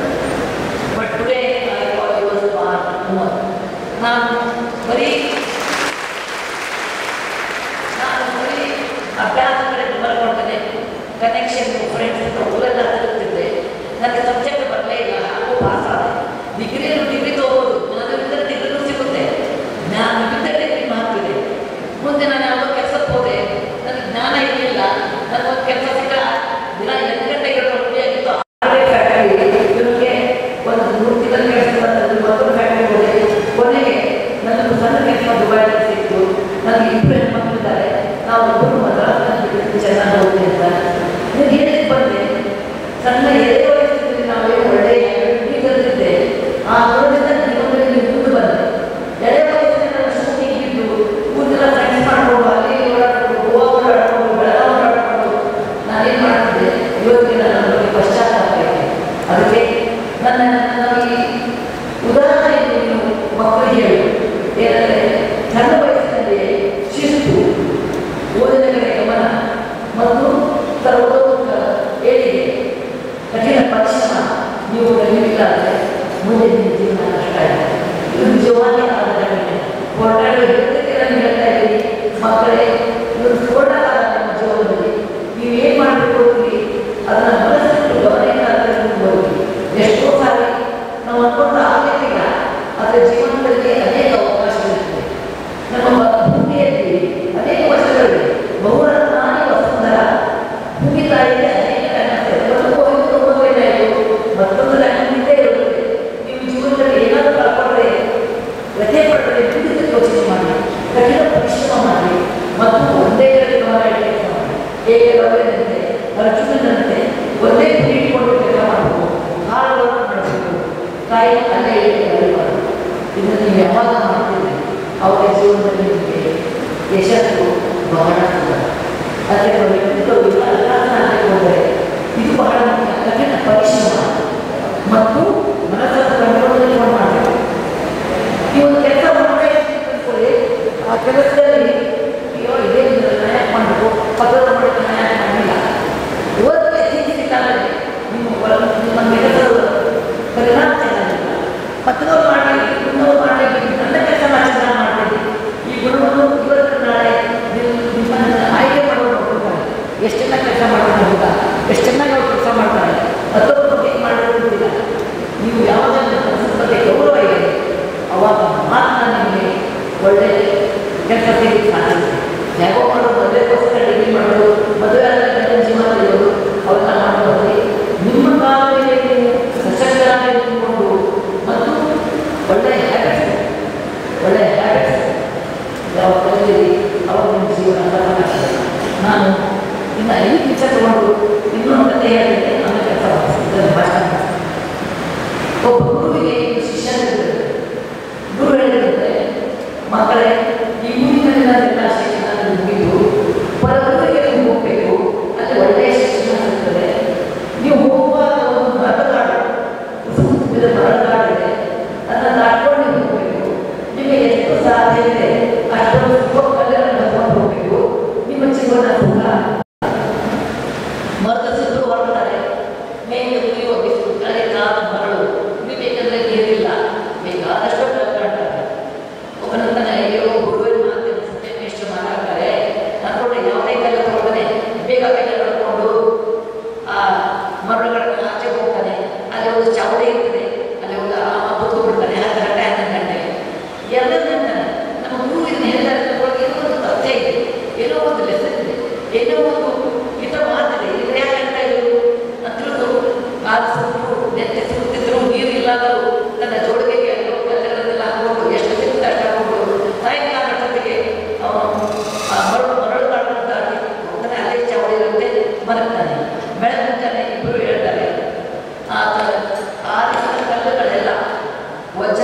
but today I call you as woman ನಾನು ಬರೀ ನಾನು ಬರೀ ಅಭ್ಯಾಸ ಕಡೆ ಗಮನ ಕೊಡ್ತೇನೆ ಕನೆಕ್ಷನ್ ಫ್ರೆಂಡ್ಸ್ ಊರೆಲ್ಲ ತಿರುಗ್ತಿದ್ದೆ ನನಗೆ ಸಬ್ಜೆಕ್ಟ್ ಬರಲೇ ಇಲ್ಲ ಹಾಗೂ ಪಾಸ್ ಆದೆ ಡಿಗ್ರಿಯನ್ನು ಡಿಗ್ರಿ ತಗೋಬೋದು ನನಗಿಂತ ಡಿಗ್ರಿನೂ ಸಿಗುತ್ತೆ ಜ್ಞಾನ ಬಿದ್ದ ಡಿಗ್ರಿ ಮಾಡ್ತಿದೆ ಮುಂದೆ ನಾನು ಯಾವುದೋ ಕೆಲಸಕ್ಕೆ ಹೋದೆ ನನಗೆ ಜ್ಞಾನ ಇರಲಿಲ್ಲ ನನಗೊಂದು ಕೆಲಸ ಸಿಕ್ಕ ದಿನ ಎಂಟು ಗಂಟೆಗೆ ರೊಟ್ಟಿಯಾಗಿತ್ತು ಆರನೇ ಫ್ಯಾಕ್ಟ್ರಿ ಇವನಿಗೆ ಒಂದು ಮೂರು ತಿಂಗಳ ಕೆಲಸ ಬಂದಲ್ಲಿ ಮತ್ತೊಂದು ಫ್ಯಾಕ್ಟ್ರಿ ಹೋದೆ ಕೊನೆಗೆ ನನಗೆ ಸಣ್ಣ ಕೆಲಸ ದುಬೈನಲ್ಲಿ ಸಿಕ್ತು ನನಗೆ ಇಬ್ಬರು ಹೆಣ್ಮಕ್ಳಿದ್ದಾರೆ ನಾವು ಒಬ್ಬರು ಮದ್ರಾಸ್ನಲ್ಲಿ ಬಿಟ್ಟು ಚೆನ್ನಾಗಿ ಹೋಗ್ತೀವಿ ಅಂತ ನೀವು ಏನಕ್ಕೆ ಬಂದೆ ಸಣ್ಣ ಎಳೆ ವಯಸ್ಸಿನಲ್ಲಿ ನಾವೇನು ಒಳ್ಳೆಯ ಕಲ್ತಿದ್ದೆ ಆ ಗುಣದಿಂದ ಜೀವನದಲ್ಲಿ ನೀವು ಮುಂದೆ ಬಂದೆ ಎಳೆ ವಯಸ್ಸಿನಲ್ಲಿ ನಾನು ಶೂಟಿಂಗ್ ಬಿದ್ದು ಕೂದಲ ಸೈನ್ಸ್ ಮಾಡ್ಕೊಂಡು ಅಲ್ಲಿ ಇಲ್ಲಿ ಓಡಾಡ್ಕೊಂಡು ಗೋವಾ ಓಡಾಡ್ಕೊಂಡು ಬೆಳಗಾವಿ ಓಡಾಡ್ಕೊಂಡು ನಾನೇನು ಮಾಡ್ತಿದ್ದೆ ಇವತ್ತಿಗೆ ನನ್ನ ಬಗ್ಗೆ ಪಶ್ಚಾತ್ತಾಪ ಇದೆ ಅದಕ್ಕೆ ನನ್ನ ನನ್ನ ಈ ಉದಾಹರಣೆಯನ್ನು ನೀವು ಮಕ್ಕಳಿಗೆ ಹೇಳಿ ಏನಂದರೆ ಸಣ್ಣ ವಯಸ್ಸಿನಲ್ಲಿ ಶಿಸ್ತು ಓದಿನ ಕಡೆ ಗಮನ ಮತ್ತು ಸರ್ವತೋಮುಖ ಏಳಿಗೆ ಕಠಿಣ ಪರಿಶ್ರಮ ನೀವು ಕಲಿಯಬೇಕಾದರೆ ಮುಂದೆ ನಿಮ್ಮ ಜೀವನ ಕಷ್ಟ ಇದೆ ಇದು ನಿಜವಾಗಿ ಆದ ಘಟನೆ ಹೊರಟಾಡಿ ಹೇಳ್ತಿದ್ದೆ ನಾನು ಹೇಳ್ತಾ ಇದ್ದೀನಿ ಮಕ್ಕಳೇ ಇವರು ಹೊರಟಾಗ ನಿಮ್ಮ ಜೀವನದಲ್ಲಿ ನೀವು ಏನು ಮಾಡಬೇಕು ಅಂತೀರಿ ಅದನ್ನು ಮನಸ್ಸಿಟ್ಟು ಗಮನ ಹೋಗಿ ಎಷ್ಟೋ ಸಾರಿ ನಾವು ಅನ್ಕೊಂಡು ಆಗಲಿಕ್ಕಿಲ್ಲ ಆದರೆ ಜೀವನದಲ್ಲಿ ಅನೇಕ ಅವಕಾಶಗಳಿರ್ತದೆ ನಮ್ಮ ಭೂಮಿಯಲ್ಲಿ ಅನೇಕ ವರ್ಷಗಳಿವೆ ಬಹುರತ್ನಾನಿ ವಸುಂಧರ ಭೂಮಿ ತಾಯಿಗೆ ಅನೇಕ ಕನಸು ಒಂದು ಹೋಯ್ತು ಮದುವೆ ಆಯಿತು ಮತ್ತೊಂದು ಕಣ್ಣಿದ್ದೇ ಇರುತ್ತದೆ ನೀವು ಜೀವನದಲ್ಲಿ ಏನಾದರೂ ಕಳ್ಕೊಂಡ್ರೆ ವ್ಯಥೆ ಪಟ್ಟರೆ ಮುಂದೆ ಯೋಚನೆ ಮಾಡಿ ಕಠಿಣ ಪರಿಶ್ರಮ ಮಾಡಿ ಮತ್ತು ಒಂದೇ ಕಡೆ ಗಮನ ಇಟ್ಟು ಕೆಲಸ ಮಾಡಿ ಹೇಗೆ ಗೌರವಿಸಿದೆ ಅರ್ಜುನನನ್ನು ತಾಯಿ ಅಲ್ಲೇ ಬರೀಬಾರ್ದು ಇದನ್ನು ನೀವು ಯಾವಾಗ ಮಾಡ್ತೀರಿ ಅವರ ಜೀವನದಲ್ಲಿ ನಿಮಗೆ ಯಶಸ್ಸು ಬಹಳ ಸುಲಭ ಅದಕ್ಕೆ ವ್ಯಕ್ತಿತ್ವ ವಿಕಾಸ ಆಗಬೇಕು ಅಂದರೆ ಇದು ಬಹಳ ಮುಖ್ಯ ಕಠಿಣ ಪರಿಶ್ರಮ ಮತ್ತು ಮನಸ್ಸನ್ನು ಕಂಟ್ರೋಲಲ್ಲಿ ಮಾಡಬೇಕು ಈ ಒಂದು ಕೆಲಸ ಮಾಡಬೇಕು ಅಂದ್ಕೊಳ್ಳಿ ಆ ಕೆಲಸದಲ್ಲಿ ಅಯ್ಯೋ ಇದೇ ನ್ಯಾಯ ಮಾಡಬೇಕು ಪಕ್ಕದ ಮಾಡಿ ನ್ಯಾಯ ಮಾಡಲಿಲ್ಲ ಇವತ್ತು ಎತ್ತಿಸಿ ಕಾಲದಲ್ಲಿ ನಿಮ್ಮ ಒಳ ನಿಮ್ಮ ಕೆಲಸದ ಪರಿಣಾಮ ಚೆನ್ನಾಗಿಲ್ಲ ಪಕ್ಕದವ್ರು ಮಾಡಿ ಇನ್ನೊಂದು ಮಾಡಿ ನನ್ನ ಕೆಲಸ ಮಾಡಿ ಚೆನ್ನಾಗಿ ಮಾಡ್ತೀನಿ ಈ ಗುಣವನ್ನು ಇವತ್ತು ನಾಳೆ ನೀವು ನಿಮ್ಮನ್ನು ಆಯ್ಕೆ ಮಾಡೋರು ನೋಡ್ಕೊಳ್ತಾರೆ ಎಷ್ಟು ಚೆನ್ನಾಗಿ ಕೆಲಸ ಮಾಡ್ತಾರೆ ಹುಡುಗ ಎಷ್ಟು ಚೆನ್ನಾಗಿ ಅವ್ರು ಕೆಲಸ ಮಾಡ್ತಾರೆ ಮತ್ತೊಬ್ಬರ ಬಗ್ಗೆ ಮಾಡಿರೋದಿಲ್ಲ ನೀವು ಯಾವುದನ್ನು ಕೆಲಸದ ಬಗ್ಗೆ ಗೌರವ ಇದೆ ಅವಾಗ ಮಾತ್ರ ನಿಮಗೆ ಒಳ್ಳೆ ಕೆಲಸ ಸಿಗಲಿಕ್ಕೆ ಸಾಧ್ಯ ಇದೆ ಯಾಕೋ ಮಾಡೋದು ಮದುವೆಗೋಸ್ಕರ ಡಿಗ್ರಿ ಮಾಡೋದು ಮದುವೆ ಆದ ಗಂಡನ ಜೀವನ ಇರೋದು ಅವೆಲ್ಲ ಮಾಡೋದ್ರಲ್ಲಿ ನಿಮ್ಮ ಕಾಲ ಮೇಲೆ ನೀವು ಸಶಕ್ತರಾಗಿ ನಿಂತ್ಕೊಂಡು ಮತ್ತು ಒಳ್ಳೆಯ ಹ್ಯಾಬಿಟ್ಸ್ ಒಳ್ಳೆಯ ಹ್ಯಾಬಿಟ್ಸ್ ಯಾವ ಕಲಿಯಿರಿ ಅವಾಗ ನಿಮ್ಮ ಜೀವನ ಸಫಲ ನಾನು ಇನ್ನು ಐದು ನಿಮಿಷ ತಗೊಂಡು ಇನ್ನೊಂದು ಕಥೆ ಹೇಳಿದ್ರೆ ನನ್ನ ಕೆಲಸ ಇದನ್ನು ಭಾಷಣ ಮಾಡ್ತೀನಿ. ಒಬ್ಬ ಗುರುವಿಗೆ ಇಬ್ಬರು ಶಿಷ್ಯರಿದ್ದರು ಗುರು ಹೇಳಿದಂತೆ ಮಕ್ಕಳೇ ಈ ಊರಿನಲ್ಲಿನ ಶಿಕ್ಷಣ ಮುಗಿದು ಹೊರಗೂರಿಗೆ ನೀವು ಹೋಗಬೇಕು ಅಲ್ಲಿ ಒಳ್ಳೆಯ ಶಿಕ್ಷಣ ಸಿಗ್ತದೆ ನೀವು ಹೋಗುವಾಗ ಒಂದು ಮರಗಾಡು ಸುತ್ತಲಿನ ಮರಗಾಡಿದೆ ಅದನ್ನು ದಾಟ್ಕೊಂಡು ನೀವು ಹೋಗಬೇಕು ನಿಮಗೆ ಎಷ್ಟು ಸಾಧ್ಯ ಇದೆ ಅಷ್ಟೊಂದು ಸುಖ ಕಲ್ಯಾಣ ತಗೊಂಡು ಹೋಗಬೇಕು ನಿಮ್ಮ ಜೀವನ ಸುಖ ಮರದ ಸಿಕ್ಕರು ಹೊರಡ್ತಾರೆ ಮೇಲೆ ಉರಿಯುವ ಬಿಸಿಲು ಕೆಳಗೆ ಕಾದ ಮರಳು ಕುಡಿಬೇಕಂದ್ರೆ ನೀರಿಲ್ಲ ಬೇಕಾದಷ್ಟು ಕಲ್ಕಾಡ್ತಾರೆ ಒಬ್ಬನಂತಾನೆ ಅಯ್ಯೋ ಗುರುವಿನ ಮಾತಿನ ಸತ್ಯನಿಷ್ಠ ಮಾತಾಡ್ತಾರೆ ಅನ್ಕೊಂಡೆ ಯಾವುದೇ ಕಲ್ಲ ತಗೊಳ್ತಾನೆ ಬೇಗ ಬೇಗ ನಡ್ಕೊಂಡು ಆ ಮರಳುಗಳನ್ನ ಆಚೆ ಹೋಗ್ತಾನೆ ಅಲ್ಲಿ ಒಂದು ಚಾವಡಿ ಇರ್ತದೆ ಅಲ್ಲಿ ಒಂದು ಆಮ ಕೂತ್ಕೊಂಡು ಬಿಡ್ತಾನೆ ಹತ್ತು ಗಂಟೆ ಹನ್ನೊಂದು ಗಂಟೆ ಎರಡನೇ ಅಂತಾನೆ ನಮ್ಮ ಗುರು ಇದನ್ನ ಹೇಳ್ತಾರೆ ಅನ್ಕೊಳ್ಳೋಕೆ ಏನೋ ಒಂದು ತಥ್ಯ ಇದೆ ಏನೋ ಒಂದು ಲೆಸನ್ ಇದೆ ಏನೋ ಒಂದು ಹಿತ ಮಾತಿದೆ ಇದು ಯಾಕೆ ಅಂತ ಇವರು ಅಂತಿಳಿದು ಕಾಲು ಸುಟ್ಟು ನೆತ್ತೆ ಸುತ್ತಿದ್ರು ನೀರು ಇಲ್ಲಾದರೂ ತನ್ನ ಜೋಡಿಗೆಗೆ ಅಲ್ಲೋ ಕಲ್ಲುಗಳನ್ನೆಲ್ಲ ಹಾಕೊಂಡು ಎಷ್ಟು ಸಿಗುತ್ತೆ ಅಷ್ಟು ಹಾಕೊಂಡು ಸಾಯಂಕಾಲ ಅಷ್ಟೊತ್ತಿಗೆ ಅವನು ಆ ಮರಳು ಮರಳು ಕಾಡನ್ನು ದಾಟಿ ಹೋಗ್ತಾನೆ ಅಲ್ಲೇ ಚಾವಡಿ ಇರುತ್ತೆ ಮಲಗ್ತಾನೆ ಬೆಳಗ್ಗೆ ಮುಂಜಾನೆ ಇಬ್ಬರು ಹೇಳ್ತಾರೆ ಆತ ಆರಿಸಿದ ಕಲ್ಲುಗಳೆಲ್ಲ ವಜ್ರ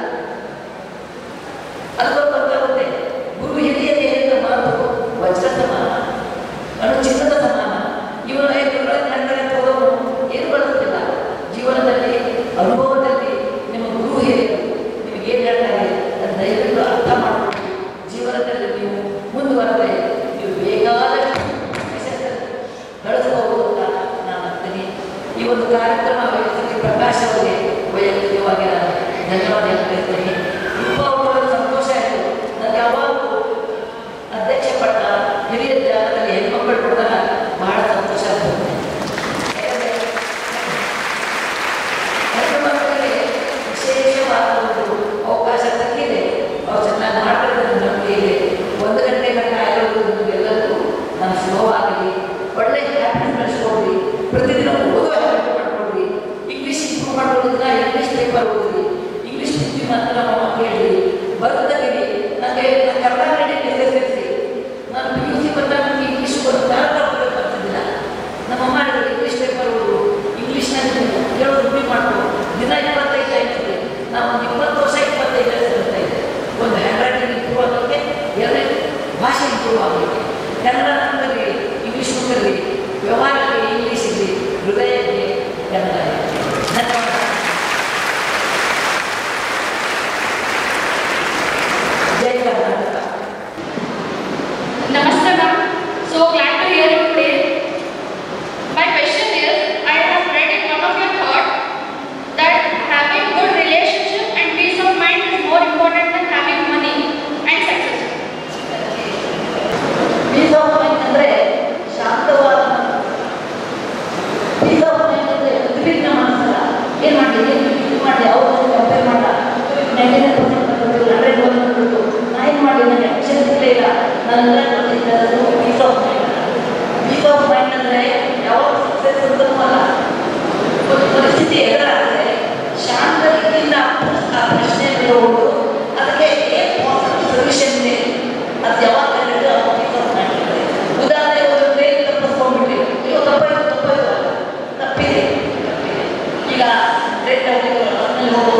ಅದಕ್ಕೊಂದು ಗೊತ್ತಾಗುತ್ತೆ ಗುರು ಹಿರಿಯರೇ ಹೇಳಿದ ಮಾತು ವಜ್ರ ಸಮಾನ ಅಣು ಚಿನ್ನದ ಸಮಾನ ಇವನ ಗುರುಗಳನ್ನು ಹೇಳ್ತಾರೆ ಅಂತ ಹೋದವನು ಏನು ಬಳಸುತ್ತಿಲ್ಲ ಜೀವನದಲ್ಲಿ ಅನುಭವದಲ್ಲಿ ನಿಮ್ಮ ಗುರು ಹಿರಿಯರು ನಿಮಗೆ ಏನು ಹೇಳ್ತಾರೆ ಅದನ್ನ ದಯವಿಟ್ಟು ಅರ್ಥ ಮಾಡಿಕೊಂಡು ಜೀವನದಲ್ಲಿ ನೀವು ಮುಂದುವರೆದ್ರೆ ನೀವು ಬೇಕಾದಷ್ಟು ಯಶಸ್ಸನ್ನು ಗಳಿಸಬಹುದು ಅಂತ ನಾನು ಅಂತೀನಿ ಈ ಒಂದು ಕಾರ್ಯಕ್ರಮ ವೈಯಕ್ತಿಕ ಪ್ರಕಾಶ್ ಅವರಿಗೆ ವೈಯಕ್ತಿಕವಾಗಿ ನಾನು ಧನ್ಯವಾದ ಹೇಳ್ತೀನಿ ತುಂಬ ಅವರ ಸಂತೋಷ ಆಯಿತು ನನಗೆ ಯಾವಾಗಲೂ ಅಧ್ಯಕ್ಷ ಪಟ್ಟ ಹಿರಿಯ ಜಾಗದಲ್ಲಿ ಹೆಣ್ಮಕ್ಕಳು ಕೊಡಿದಾಗ ಬಹಳ ಸಂತೋಷ ಆಗ್ತದೆ ಯಾಕಂದ್ರೆ ಹೆಣ್ಣು ಮಕ್ಕಳಿಗೆ ವಿಶೇಷವಾದ ಒಂದು ಅವಕಾಶ ಸಿಕ್ಕಿದೆ ಅವ್ರು ಚೆನ್ನಾಗಿ ಮಾಡ್ತಾರೆ ನನ್ನ ನಂಬಿಕೆ ಇದೆ ಒಂದು ಗಂಟೆ ಗಂಟೆ ಆಗಿರೋದು ನಿಮಗೆಲ್ಲರಿಗೂ ನಾನು ಸ್ಲೋ ಆಗಲಿ ಒಳ್ಳೆ ಹ್ಯಾಬಿಟ್ ಬೆಳೆಸ್ಕೊಡ್ರಿ ಪ್ರತಿದಿನ ಓದೋ ಹ್ಯಾಬಿಟ್ ಮಾಡ್ಕೊಡ್ರಿ ಇಂಗ್ಲೀಷ್ ಇಂಪ್ರೂವ್ ಮಾಡೋದನ್ನ ಇಂಗ್ಲೀಷ್ ಪೇಪರ್ ಓದ್ರಿ ಇಂಗ್ಲೀಷ್ ಬುದ್ಧಿ ಮಾತ್ರ ನಮ್ಮ ಕೇಳಿ ಬರ್ತಗಿರಿ ನನಗೆ Kannada medium S S L C ನಾನು ಪಿ ಯು ಸಿ ಬಂದಾಗ ನನಗೆ ಇಂಗ್ಲೀಷ್ ಬರುತ್ತೆ ಬರ್ತಿದ್ದಿಲ್ಲ ನಮ್ಮಮ್ಮ ಹೇಳಿದ್ರು ಇಂಗ್ಲೀಷ್ ಪೇಪರ್ ಓದು ಇಂಗ್ಲೀಷ್ನಲ್ಲಿ ಹೇಳೋದು ರೂಢಿ ಮಾಡ್ಕೊ ದಿನ ಇಪ್ಪತ್ತೈದು ಆಯ್ತದೆ ನಾವು ಒಂದು ಇಪ್ಪತ್ತು ವರ್ಷ ಇಪ್ಪತ್ತೈದು ವರ್ಷ ಬರ್ತಾ ಇದೆ ಒಂದು ಹ್ಯಾಂಡ್ ರೈಟಿಂಗ್ ಇಂಪ್ರೂವ್ ಆಗೋಕ್ಕೆ ಎರಡನೇ ಭಾಷೆ ಇಂಪ್ರೂವ್ ಆಗಲಿಕ್ಕೆ ಕನ್ನಡ ಕಲಿ ಇಂಗ್ಲೀಷ್ ಕಲಿ ವ್ಯವಹಾರಕ್ಕೆ ಇಂಗ್ಲೀಷ್ ಇರಲಿ ಹೃದಯಕ್ಕೆ ಕನ್ನಡ ಇರಲಿ. ಧನ್ಯವಾದ ಜೈ Karnataka Namaste ma'am. So glad to hear you today. My question is, I have read in one of your thought that having good relationship and peace of mind is more important than having money and success. Peace of mind ಅಂದರೆ ಶಾಂತವಾದ piece of mind ಅಂದರೆ ಉದ್ವಿಗ್ನ ಮನಸ್ಸಲ್ಲ ಏನು ಮಾಡಿ ಏನು ಇದು ಮಾಡಿ ಅವ್ರ ಕಂಪೇರ್ ಮಾಡ ನೈಂಟಿ ನೈನ್ ಪರ್ಸೆಂಟ್ ಬಂದ್ಬಿಟ್ಟು ಹಂಡ್ರೆಡ್ ಬಂದ್ಬಿಟ್ಟು ನಾ ಏನು ಮಾಡಿ ನನಗೆ ಅಕ್ಷರ ಸಿಗಲೇ ಇಲ್ಲ ನಾನು ಅದು peace of mind peace of mind ಅಂದರೆ ಯಾವಾಗ ಸಕ್ಸಸ್ ಅಂತನೂ ಅಲ್ಲ ಒಂದು ಪರಿಸ್ಥಿತಿ ಎದುರಾದರೆ ಶಾಂತ ರೀತಿಯಿಂದ ಆ ಪ್ರಶ್ನೆ ಹೋಗೋದು ಅದಕ್ಕೆ ಏನು ಪಾಸಿಟಿವ್ ಸೊಲ್ಯೂಷನ್ ಇದೆ ಅದು ಯಾವಾಗ ಹೇಳಿದ್ರೆ ಅವಾಗ ಪೀಸ್ ಆಫ್ ಮೈಂಡ್ ಇರ್ತದೆ ಉದಾಹರಣೆ ಒಂದು ಟ್ರೈನ್ ತಪ್ಪಿಸ್ಕೊಂಡ್ಬಿಟ್ಟು ಅಯ್ಯೋ ತಪ್ಪಾಯ್ತು ತಪ್ಪಾಯ್ತು ಅಲ್ಲ ತಪ್ಪಿದೆ ತಪ್ಪಿದೆ ಈಗ ಟ್ರೈನ್ ಹೋಗ್ಲಿಕ್ಕೆ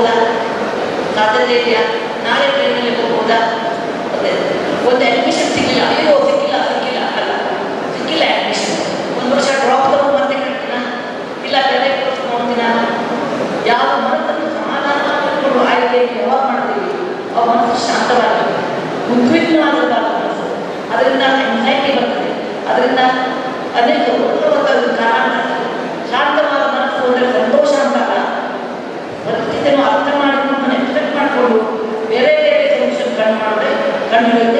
ಆಗ್ತದೆ ಇದೆಯಾ ನಾಳೆ ಟ್ರೈನಲ್ಲಿ ಹೋಗ್ಬೋದಾ ಅದೇ ಒಂದು ಅಡ್ಮಿಷನ್ ಸಿಕ್ಕಿಲ್ಲ ಅಯ್ಯೋ ಸಿಕ್ಕಿಲ್ಲ ಸಿಕ್ಕಿಲ್ಲ ಅಲ್ಲ ಸಿಕ್ಕಿಲ್ಲ ಅಡ್ಮಿಷನ್ ಒಂದು ವರ್ಷ ಡ್ರಾಪ್ ತಗೊಂಡು ಮತ್ತೆ ಕಟ್ತೀನ ಇಲ್ಲ ಬೇರೆ ಕೋರ್ಸ್ ನೋಡ್ತೀನ ಯಾವ ಮನಸ್ಸನ್ನು ಸಮಾಧಾನ ಮಾಡಿಕೊಂಡು ಆಯ್ಕೆ ಯಾವಾಗ ಮಾಡ್ತೀವಿ ಆ ಮನಸ್ಸು ಶಾಂತವಾಗಬೇಕು ಉದ್ವಿಗ್ನವಾಗಬಾರ್ದು ಮನಸ್ಸು ಅದರಿಂದ ಎಂಗ್ಸೈಟಿ ಬರ್ತದೆ ಅದರಿಂದ ಅನೇಕ ಉತ್ತಮವಾದ ಕಾರಣ ಶಾಂತವಾದ ಮನಸ್ಸು ಅಂದರೆ ಸಂತೋಷ ಅಂತಲ್ಲ ಪರಿಸ್ಥಿತಿಯನ್ನು ಅರ್ಥ ಮಾಡಿಕೊಂಡು ಎಕ್ಸ್ಪೆಕ್ಟ್ ಮಾಡಿಕೊಂಡು ಬೇರೆ ಬೇರೆ ಸೊಲ್ಯೂಷನ್ ಕಂಡು ಮಾಡಿದ್ರೆ ಕಂಡು ಹಿಡಿಯುತ್ತೆ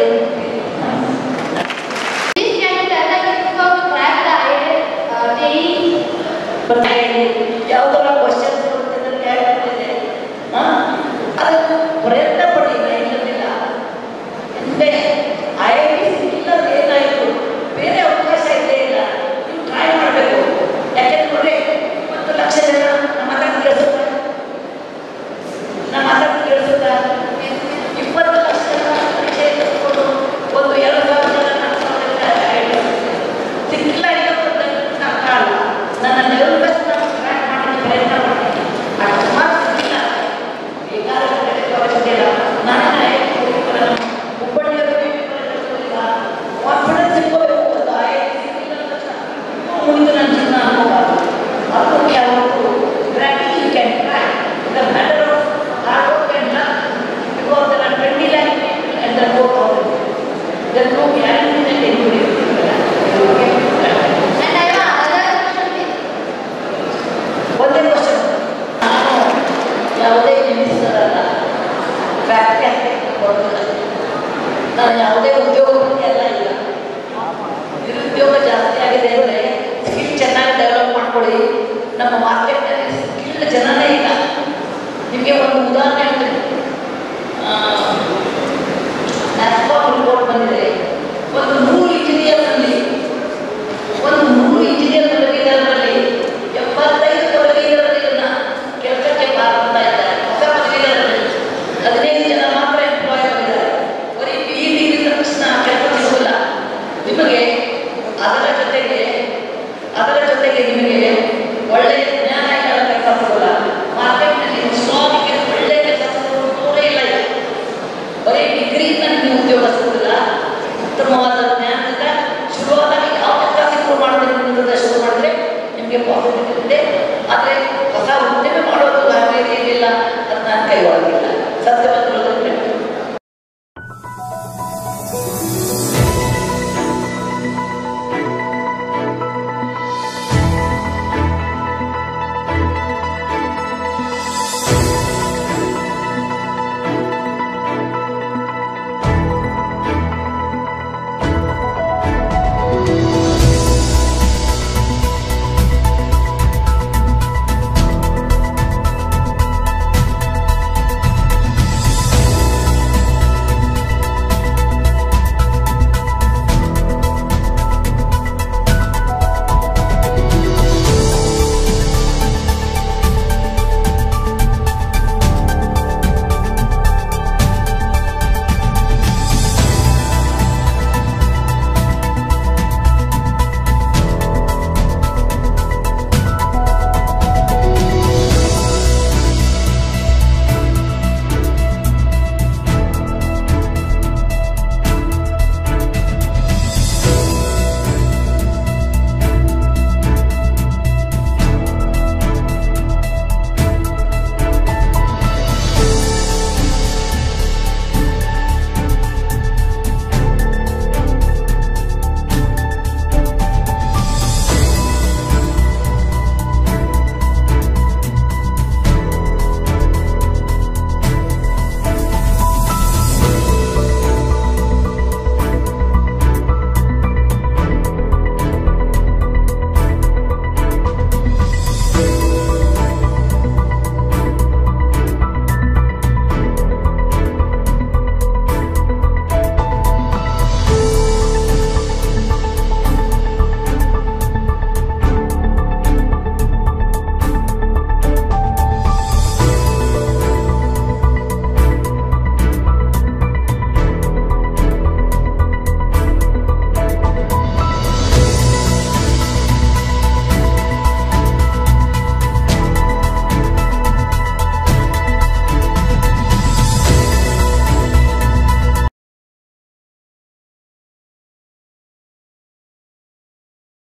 Please can you tell us if you have cracked the IIT, uh, JEE? ಬರ್ತಾ ಇದೆ ಯಾವುದೋ ಕ್ವಶನ್ಸ್ ಕೊಡ್ತಿದ್ರೆ ಕೇಳ್ತಿದೆ ಅದನ್ನು ಪ್ರಯತ್ನ ಪಡಲಿಲ್ಲ ಇಲ್ಲದಿಲ್ಲ ಹಿಂದೆ ಐ ಐ ಟಿ ಸಿಕ್ಕಿಲ್ಲ ಏನಾಯಿತು ಬೇರೆ ಅವಕಾಶ ಇದೆ ಇಲ್ಲ ನೀವು ಟ್ರೈ ಮಾಡಬೇಕು ಯಾಕೆಂದ್ರೆ ಇಪ್ಪತ್ತು ಲಕ್ಷ ಜನ ನಮ್ಮ ಮಾತಾಡಿ ಕೇಳಿಸುತ್ತಾ ನಮ್ಮ ಮಾತಾಡಿ ಕೇಳಿಸುತ್ತಾ ಇಪ್ಪತ್ತು ಲಕ್ಷ ಜನ ಪರೀಕ್ಷೆ ಎದುರಿಸ್ಕೊಂಡು ಒಂದು ಎರಡು ಸಾವಿರ ಜನ ನಾಲ್ಕು ಸಾವಿರ ಜನ IIT ಸಿಕ್ಕಿಲ್ಲ ಇಲ್ಲದ ಕಾಲ ನನ್ನ ಲೆವೆಲ್ ಬೆಸ್ಟ್ ನಾನು ಟ್ರ್ಯಾಕ್ ಮಾಡಲಿಕ್ಕೆ ಪ್ರಯತ್ನ ಮಾಡ್ತೀನಿ ಅಕಸ್ಮಾತ್ ಸಿಕ್ಕಿಲ್ಲ ಈಗಾಗಲೇ ಕಲಿಸುವ ಅವಶ್ಯಕತೆ ಇಲ್ಲ ನಾನು ಹುಬ್ಬಳ್ಳಿಯಲ್ಲಿ ಕಾನ್ಫಿಡೆನ್ಸ್ ಇಟ್ಕೋಬೇಕು ಒಂದು ಐ ಸಿಕ್ಕಿಲ್ಲ ಅಂದ ತಕ್ಷಣ ಇನ್ನೂ ಮುಂದೆ ನನ್ನ ಜೀವನ ಅನ್ಕೋಬಾರ್ದು ಅದು ಮುಖ್ಯ ಹೊರತು practically you can try the matter of hard work and luck because there are twenty lakh people and there four thousand there no guarantee that anybody And I have another question, please. ಒಂದೇ question ನಾನು ಯಾವುದೇ minister ಅಲ್ಲ factory ಹಾಕಿ ಕೊಡೋದಿಲ್ಲ ನಾನು ಯಾವುದೇ ಉದ್ಯೋಗ ಬಗ್ಗೆ ಎಲ್ಲ ಇಲ್ಲ ನಿರುದ್ಯೋಗ ಜಾಸ್ತಿ ಆಗಿದೆ ಅಂದರೆ ಸ್ಕಿಲ್ ಚೆನ್ನಾಗಿ ಡೆವಲಪ್ ಮಾಡ್ಕೊಳ್ಳಿ ನಮ್ಮ ಮಾರ್ಕೆಟ್ನಲ್ಲಿ ಸ್ಕಿಲ್ ಜನನೇ ಇಲ್ಲ ನಿಮಗೆ ಒಂದು ಉದಾಹರಣೆ ಹೇಳ್ತೀನಿ ನ್ಯಾಸ್ಕಾಮ್ ರಿಪೋರ್ಟ್ ಬಂದಿದೆ ಒಂದು ನೂರು ಇಂಜಿನಿಯರ್ನಲ್ಲಿ ಒಂದು ನೂರು ಇಂಜಿನಿಯರ್ ಪದವೀಧರರಲ್ಲಿ ಎಪ್ಪತ್ತೈದು ಪದವೀಧರರನ್ನ ಕೆಲಸಕ್ಕೆ ಬಾರ್ತಾ ಇದ್ದಾರೆ ಹೊಸ ಪದವೀಧರರಲ್ಲಿ ಹದಿನೈದು ಜನ ಮಾತ್ರ ಎಂಪ್ಲಾಯ್ ಆಗಿದ್ದಾರೆ ಬರೀ ಪಿ ಇ ಡಿಗ್ರಿ ತಕ್ಷಣ ಕೆಲಸ ಸಿಗೋಲ್ಲ ನಿಮಗೆ ಅದರ ಜೊತೆಗೆ ಅದರ ಜೊತೆಗೆ ನಿಮಗೆ ಒಳ್ಳೆಯ ಜ್ಞಾನ ಇಲ್ಲದ ಕೆಲಸ ಸಿಗೋಲ್ಲ ಮಾರ್ಕೆಟ್ನಲ್ಲಿ ಸ್ಟಾಕ್ಗೆ ಒಳ್ಳೆಯ ಕೆಲಸ ಸಿಗೋದೇ ಇಲ್ಲ ಈಗ ಬರೀ ಡಿಗ್ರಿಯಿಂದ ನಿಮಗೆ ಉದ್ಯೋಗ ಸಿಗುವುದಿಲ್ಲ ಉತ್ತಮವಾದ ಜ್ಞಾನದಿಂದ ಶುರುವಾದಾಗ ಯಾವ ಕೆಲಸ ಶುರು ಮಾಡಿದ್ರೆ ನಿಮ್ಮಿಂದ ಶುರು ಮಾಡಿದ್ರೆ ನಿಮಗೆ ಪಾಸಿಟಿವ್ ಇರುತ್ತೆ ಆದರೆ